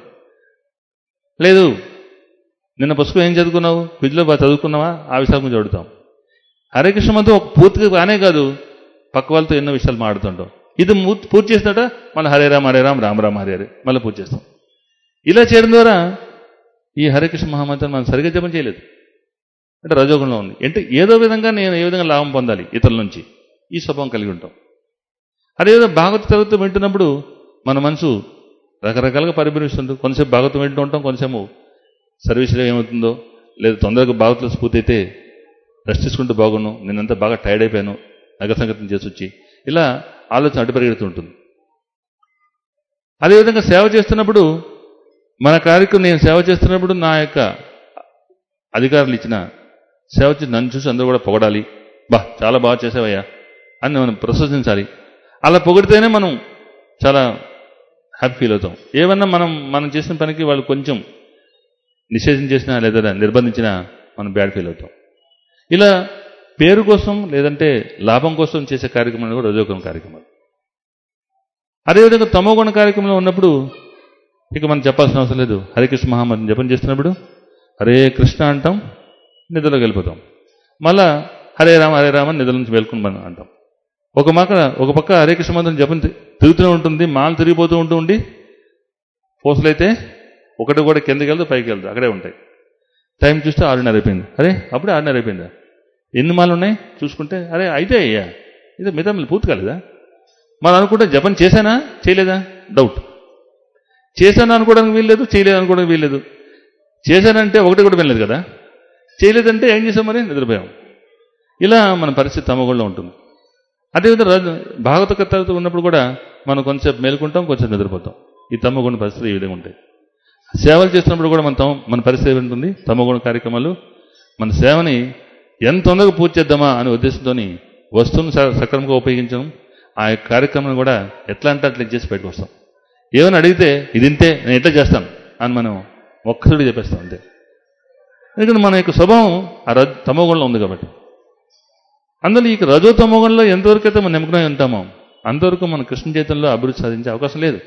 లేదు నిన్న పుస్తకం ఏం చదువుకున్నావు క్విజ్లో బాగా చదువుకున్నావా ఆ విషయాల గురించి అడుగుతాం హరే కృష్ణ మంత్రం ఒక పూర్తిగా కానే కాదు పక్క వాళ్ళతో ఎన్నో విషయాలు మాడుతుంటాం ఇది మూ- పూర్తి చేసినట మళ్ళీ హరే రామ హరే రామ రామ రామ హరే హరే మళ్ళీ పూర్తి చేస్తాం ఇలా చేయడం ద్వారా ఈ హరే కృష్ణ మహామంత్రం మనం సరిగ్గా జపం చేయలేదు అంటే రజోగుణంలో ఉంది అంటే ఏదో విధంగా నేను ఏ విధంగా లాభం పొందాలి ఇతరుల నుంచి ఈ స్వభావం కలిగి ఉంటాం అదేవిధంగా భాగవత చదువుతూ వింటున్నప్పుడు మన మనసు రకరకాలుగా పరిభ్రమిస్తుంటుంది కొంతసేపు భాగవతం వింటూ ఉంటాం కొంతసేపు సర్వీస్లో ఏమవుతుందో లేదా తొందరగా భాగవతంలో స్ఫూర్తి అయితే రెస్ట్ తీసుకుంటూ బాగున్నాను నేనంతా బాగా టైర్డ్ అయిపోయాను నగర సంగతం చేసి వచ్చి ఇలా ఆలోచన అడ్డు పరిగెడుతూ ఉంటుంది అదేవిధంగా సేవ చేస్తున్నప్పుడు మన కార్యక్రమం నేను సేవ చేస్తున్నప్పుడు నా యొక్క అధికారులు ఇచ్చిన సేవ చేసి నన్ను చూసి అందరూ కూడా పొగడాలి బా చాలా బాగా చేసావయ్యా అని మనం ప్రశంసించాలి అలా పొగిడితేనే మనం చాలా హ్యాపీ ఫీల్ అవుతాం ఏమన్నా మనం మనం చేసిన పనికి వాళ్ళు కొంచెం నిషేధం చేసినా లేదా నిర్బంధించినా మనం బ్యాడ్ ఫీల్ అవుతాం ఇలా పేరు కోసం లేదంటే లాభం కోసం చేసే కార్యక్రమాలు కూడా రజోగుణ కార్యక్రమాలు అదేవిధంగా తమోగుణ కార్యక్రమంలో ఉన్నప్పుడు ఇక మనం చెప్పాల్సిన అవసరం లేదు హరికృష్ణ మహామంత్రం జపం చేస్తున్నప్పుడు హరే కృష్ణ అంటాం నిద్రలోకి వెళ్ళిపోతాం మళ్ళా హరే రామ హరే రామ అని నిద్ర నుంచి మేల్కొని మనం అంటాం ఒక మాక ఒక పక్క హరే కృష్ణ మంత్రం జపం తి- తిరుగుతూనే ఉంటుంది మాలు తిరిగిపోతూ ఉంటూ ఉండి పూసలైతే ఒకటి కూడా కిందకి వెళ్తే పైకి వెళ్తా అక్కడే ఉంటాయి టైం చూస్తే ఆరున్నర అయిపోయింది అరే అప్పుడే ఆరున్నర అయిపోయిందా ఎన్ని మాలు ఉన్నాయి చూసుకుంటే అరే అయితే అయ్యా ఇది మిగతా మళ్ళీ పూర్తి కాలేదా మనం అనుకుంటే జపం చేశానా చేయలేదా డౌట్ చేశాను అనుకోవడానికి వీల్లేదు చేయలేదు అనుకోవడానికి వీల్లేదు చేశానంటే ఒకటి కూడా వినలేదు కదా చేయలేదంటే ఏం చేసాం మరి నిద్రపోయాం ఇలా మన పరిస్థితి తమగుళ్ళలో ఉంటుంది అదేవిధంగా రాజు- భాగవత కర్తలతో ఉన్నప్పుడు కూడా మనం కొంచెంసేపు మేలుకుంటాం కొంచెం నిద్రపోతాం ఈ తమగుణ పరిస్థితి ఈ విధంగా ఉంటాయి సేవలు చేస్తున్నప్పుడు కూడా మన తమ మన పరిస్థితి ఏమి ఉంటుంది తమగుణ కార్యక్రమాలు మన సేవని ఎంత తొందరగా పూర్తి చేద్దామా అనే ఉద్దేశంతో వస్తువును స- సక్రమంగా ఉపయోగించడం ఆ యొక్క కార్యక్రమాన్ని కూడా ఎట్లా అంటే అట్లా చేసి బయటకు వస్తాం ఏమైనా అడిగితే ఇది ఇంతే నేను ఎట్లా చేస్తాను అని మనం ఒక్కసారి చెప్పేస్తాం అంతే ఎందుకంటే మన యొక్క స్వభావం ఆ రజ తమోగుణంలో ఉంది కాబట్టి అందులో ఈ రజో తమోగుణంలో ఎంతవరకు అయితే మనం నిమగ్నమై ఉంటామో అంతవరకు మన కృష్ణ చైతన్యంలో అభివృద్ధి సాధించే అవకాశం లేదు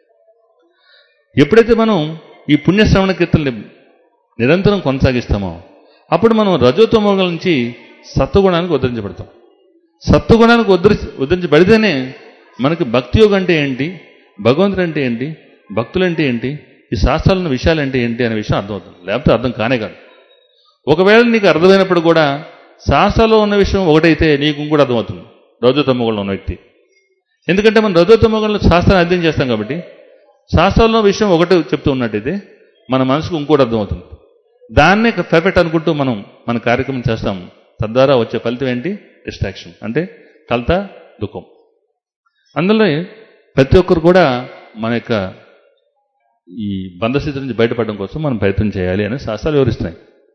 ఎప్పుడైతే మనం ఈ పుణ్యశ్రవణ కీర్తనని నిరంతరం కొనసాగిస్తామో అప్పుడు మనం రజోతమోగుల నుంచి సత్వగుణానికి ఉద్ధరించబడతాం సత్వగుణానికి ఉద్ధరి ఉద్ధరించబడితేనే మనకి భక్తి యోగం అంటే ఏంటి భగవంతుడు అంటే ఏంటి భక్తులు అంటే ఏంటి ఈ శాస్త్రాలను విషయాలు అంటే ఏంటి అనే విషయం అర్థమవుతుంది లేకపోతే అర్థం కానే కాదు ఒకవేళ నీకు అర్థమైనప్పుడు కూడా శాస్త్రాల్లో ఉన్న విషయం ఒకటైతే నీకు కూడా అర్థమవుతుంది రౌద్రతమ్మగుళ్ళు ఉన్న వ్యక్తి ఎందుకంటే మనం రౌద్రతమ్మగుళ్ళు శాస్త్రాన్ని అధ్యయనం చేస్తాం కాబట్టి శాస్త్రాల్లో విషయం ఒకటి చెప్తూ ఉన్నట్టయితే మన మనసుకు ఇంకోటి అర్థమవుతుంది దాన్నే పర్ఫెక్ట్ అనుకుంటూ మనం మన కార్యక్రమం చేస్తాం తద్వారా వచ్చే ఫలితం ఏంటి డిస్ట్రాక్షన్ అంటే కలత దుఃఖం అందులో ప్రతి ఒక్కరు కూడా మన యొక్క ఈ బంధస్థితి నుంచి బయటపడడం కోసం మనం ప్రయత్నం చేయాలి అని శాస్త్రాలు వివరిస్తున్నాయి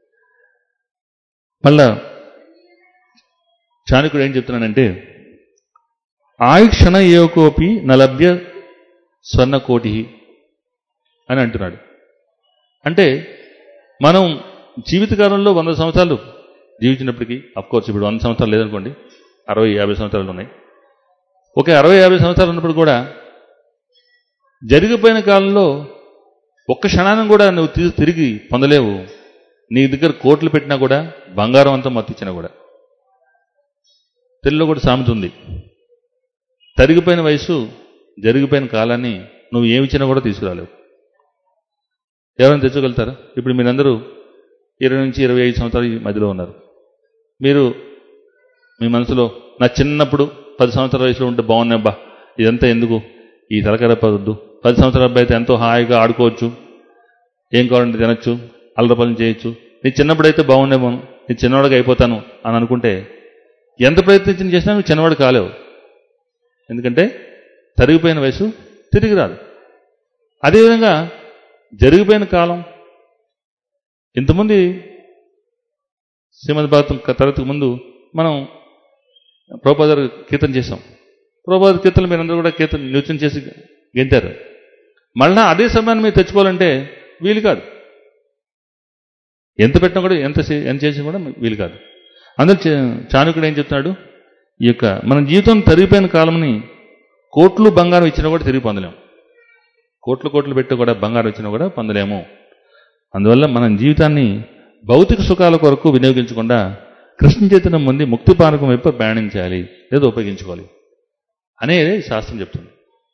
మళ్ళా చాణకుడు ఏం చెప్తున్నానంటే ఆయుక్షణ ఏకోపి నలభ్య స్వర్ణ కోటి అని అంటున్నాడు అంటే మనం జీవితకాలంలో వంద సంవత్సరాలు జీవించినప్పటికీ కోర్స్ ఇప్పుడు వంద సంవత్సరాలు లేదనుకోండి అరవై యాభై సంవత్సరాలు ఉన్నాయి ఒకే అరవై యాభై సంవత్సరాలు ఉన్నప్పుడు కూడా జరిగిపోయిన కాలంలో ఒక్క క్షణాన్ని కూడా నువ్వు తీ- తిరిగి పొందలేవు నీ దగ్గర కోట్లు పెట్టినా కూడా బంగారం అంతా మత్తిచ్చినా కూడా తెలుగులో కూడా సామెత ఉంది తరిగిపోయిన వయసు జరిగిపోయిన కాలాన్ని నువ్వు ఏమిచ్చినా కూడా తీసుకురాలేవు ఎవరైనా తెచ్చుకెళ్తారా ఇప్పుడు మీరందరూ ఇరవై నుంచి ఇరవై ఐదు సంవత్సరాల ఈ మధ్యలో ఉన్నారు మీరు మీ మనసులో నా చిన్నప్పుడు పది సంవత్సరాల వయసులో ఉంటే బాగున్నాబ్బా ఇదంతా ఎందుకు ఈ తలకరపద్దు పది సంవత్సరాల అబ్బాయి అయితే ఎంతో హాయిగా ఆడుకోవచ్చు ఏం కావాలంటే తినచ్చు అల్లరపల్లి చేయొచ్చు నీ చిన్నప్పుడు అయితే బాగుండేమో నీ చిన్నవాడికి అయిపోతాను అని అనుకుంటే ఎంత ప్రయత్నించిన చేసినా నువ్వు చిన్నవాడు కాలేవు ఎందుకంటే తరిగిపోయిన వయసు తిరిగి రాదు అదేవిధంగా జరిగిపోయిన కాలం ఇంతమంది శ్రీమద్ భారతం తరగతికి ముందు మనం ప్రభుపాదర్ కీర్తన చేసాం ప్రభుపాదర్ కీర్తనలు మీరందరూ కూడా కీర్తన నృత్యం చేసి గెంతారు మళ్ళా అదే సమయాన్ని మీరు తెచ్చుకోవాలంటే వీలు కాదు ఎంత పెట్టినా కూడా ఎంత చే- ఎంత చేసినా కూడా వీలు కాదు అందులో చే- చాణక్యుడు ఏం చెప్తున్నాడు ఈ యొక్క మన జీవితం తరిగిపోయిన కాలంని కోట్లు బంగారం ఇచ్చినా కూడా తిరిగి పొందలేము కోట్లు కోట్లు పెట్టి కూడా బంగారం ఇచ్చినా కూడా పొందలేము అందువల్ల మన జీవితాన్ని భౌతిక సుఖాల కొరకు వినియోగించకుండా కృష్ణ చైతన్యం పొంది ముక్తి పానకం వైపు ప్రయాణించాలి లేదా ఉపయోగించుకోవాలి అనేది శాస్త్రం చెప్తుంది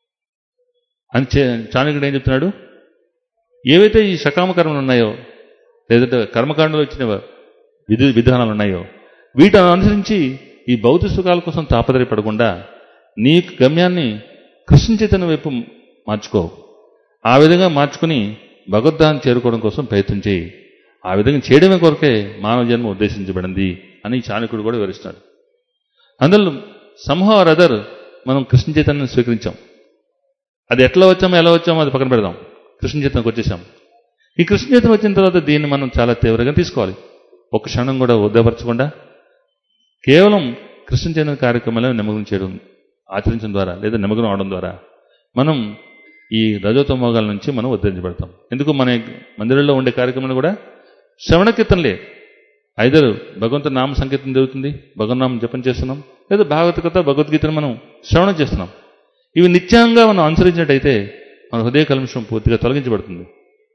అని చే- చాణక్యుడు ఏం చెప్తున్నాడు ఏవైతే ఈ సకామ కర్మలు ఉన్నాయో లేదంటే కర్మకాండలో ఇచ్చిన విధి విధానాలు ఉన్నాయో వీటిని అనుసరించి ఈ భౌతిక సుఖాల కోసం తాపత్రయపడకుండా నీ గమ్యాన్ని కృష్ణ చైతన్యం వైపు మార్చుకో ఆ విధంగా మార్చుకుని భగవద్ధాన్ని చేరుకోవడం కోసం ప్రయత్నం చేయి ఆ విధంగా చేయడమే కొరకే మానవ జన్మ ఉద్దేశించబడింది అని చాణక్యుడు కూడా వివరిస్తాడు అందులో సంహవ్ ఆర్ అదర్ మనం కృష్ణ చైతన్యం స్వీకరించాం అది ఎట్లా వచ్చామో ఎలా వచ్చామో అది పక్కన పెడదాం కృష్ణ చైతన్యకు వచ్చేసాం ఈ కృష్ణ చైతన్యం వచ్చిన తర్వాత దీన్ని మనం చాలా తీవ్రంగా తీసుకోవాలి ఒక క్షణం కూడా ఉద్దపరచకుండా కేవలం కృష్ణ చైతన్య కార్యక్రమాలను నిమగ్నం చేయడం ఆచరించడం ద్వారా లేదా నిమగ్నం అవడం ద్వారా మనం ఈ రజోతమోగాల నుంచి మనం ఉద్ధరించబడతాం ఎందుకు మన మందిరంలో ఉండే కార్యక్రమాలు కూడా శ్రవణ కీర్తనలే ఐదరు భగవంతుని నామ సంకీర్తన జరుగుతుంది భగవన్నామం జపం చేస్తున్నాం లేదా భాగవత కథ భగవద్గీతను మనం శ్రవణం చేస్తున్నాం ఇవి నిత్యంగా మనం అనుసరించినట్టయితే మన హృదయ కల్మషం పూర్తిగా తొలగించబడుతుంది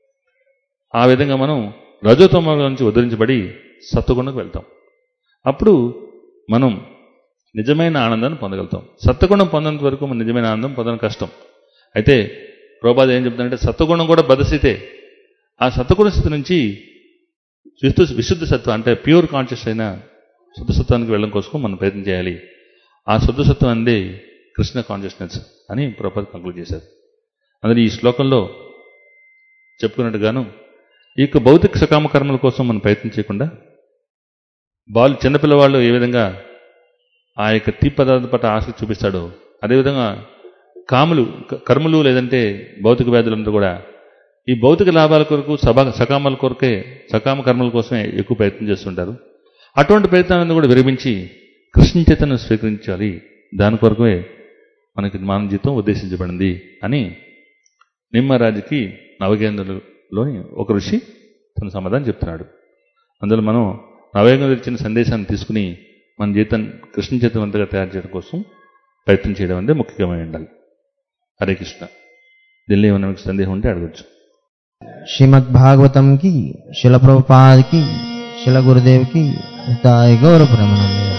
ఆ విధంగా మనం రజోతమోగాల నుంచి ఉద్ధరించబడి సత్వగుణకు వెళ్తాం అప్పుడు మనం నిజమైన ఆనందాన్ని పొందగలుగుతాం సత్వగుణం పొందేంత వరకు మనం నిజమైన ఆనందం పొందడం కష్టం అయితే ప్రోబాద్ ఏం చెప్తానంటే సత్వగుణం కూడా బదస్థితే ఆ సత్వగుణ స్థితి నుంచి విశుద్ధ విశుద్ధ సత్వం అంటే ప్యూర్ కాన్షియస్ అయిన శుద్ధ సత్వానికి వెళ్ళడం కోసం మనం ప్రయత్నం చేయాలి ఆ శుద్ధ సత్వం అందే కృష్ణ కాన్షియస్నెస్ అని ప్రోబాద్ కంక్లూడ్ చేశారు అందులో ఈ శ్లోకంలో చెప్పుకున్నట్టుగాను ఈ యొక్క భౌతిక సకామ కర్మల కోసం మనం ప్రయత్నం చేయకుండా బాలు చిన్నపిల్లవాళ్ళు ఏ విధంగా ఆ యొక్క తీ పదార్థం పట్ల ఆసక్తి చూపిస్తాడో అదేవిధంగా కాములు క- కర్మలు లేదంటే భౌతిక వ్యాధులందరూ కూడా ఈ భౌతిక లాభాల కొరకు సభా సకామాల కొరకే సకామ కర్మల కోసమే ఎక్కువ ప్రయత్నం చేస్తుంటారు అటువంటి ప్రయత్నాలను కూడా విరమించి కృష్ణ చైతన్యం స్వీకరించాలి దాని కొరకే మనకి మానవ జీవితం ఉద్దేశించబడింది అని నిమ్మరాజుకి నవగేంద్రులోని ఒక ఋషి తన సమాధానం చెప్తున్నాడు అందులో మనం నవగేంద్రుడు ఇచ్చిన సందేశాన్ని తీసుకుని మన జీవితం కృష్ణ చైతన్యవంతంగా తయారు చేయడం కోసం ప్రయత్నం చేయడం అనేది ముఖ్యంగా ఉండాలి హరే కృష్ణ ఢిల్లీ ఏమైనా మీకు సందేహం ఉంటే అడగచ్చు श्रीमद् भागवतम की शिल प्रभुपाद की शिल गुरुदेव की निताय गौर ब्रह्मनंद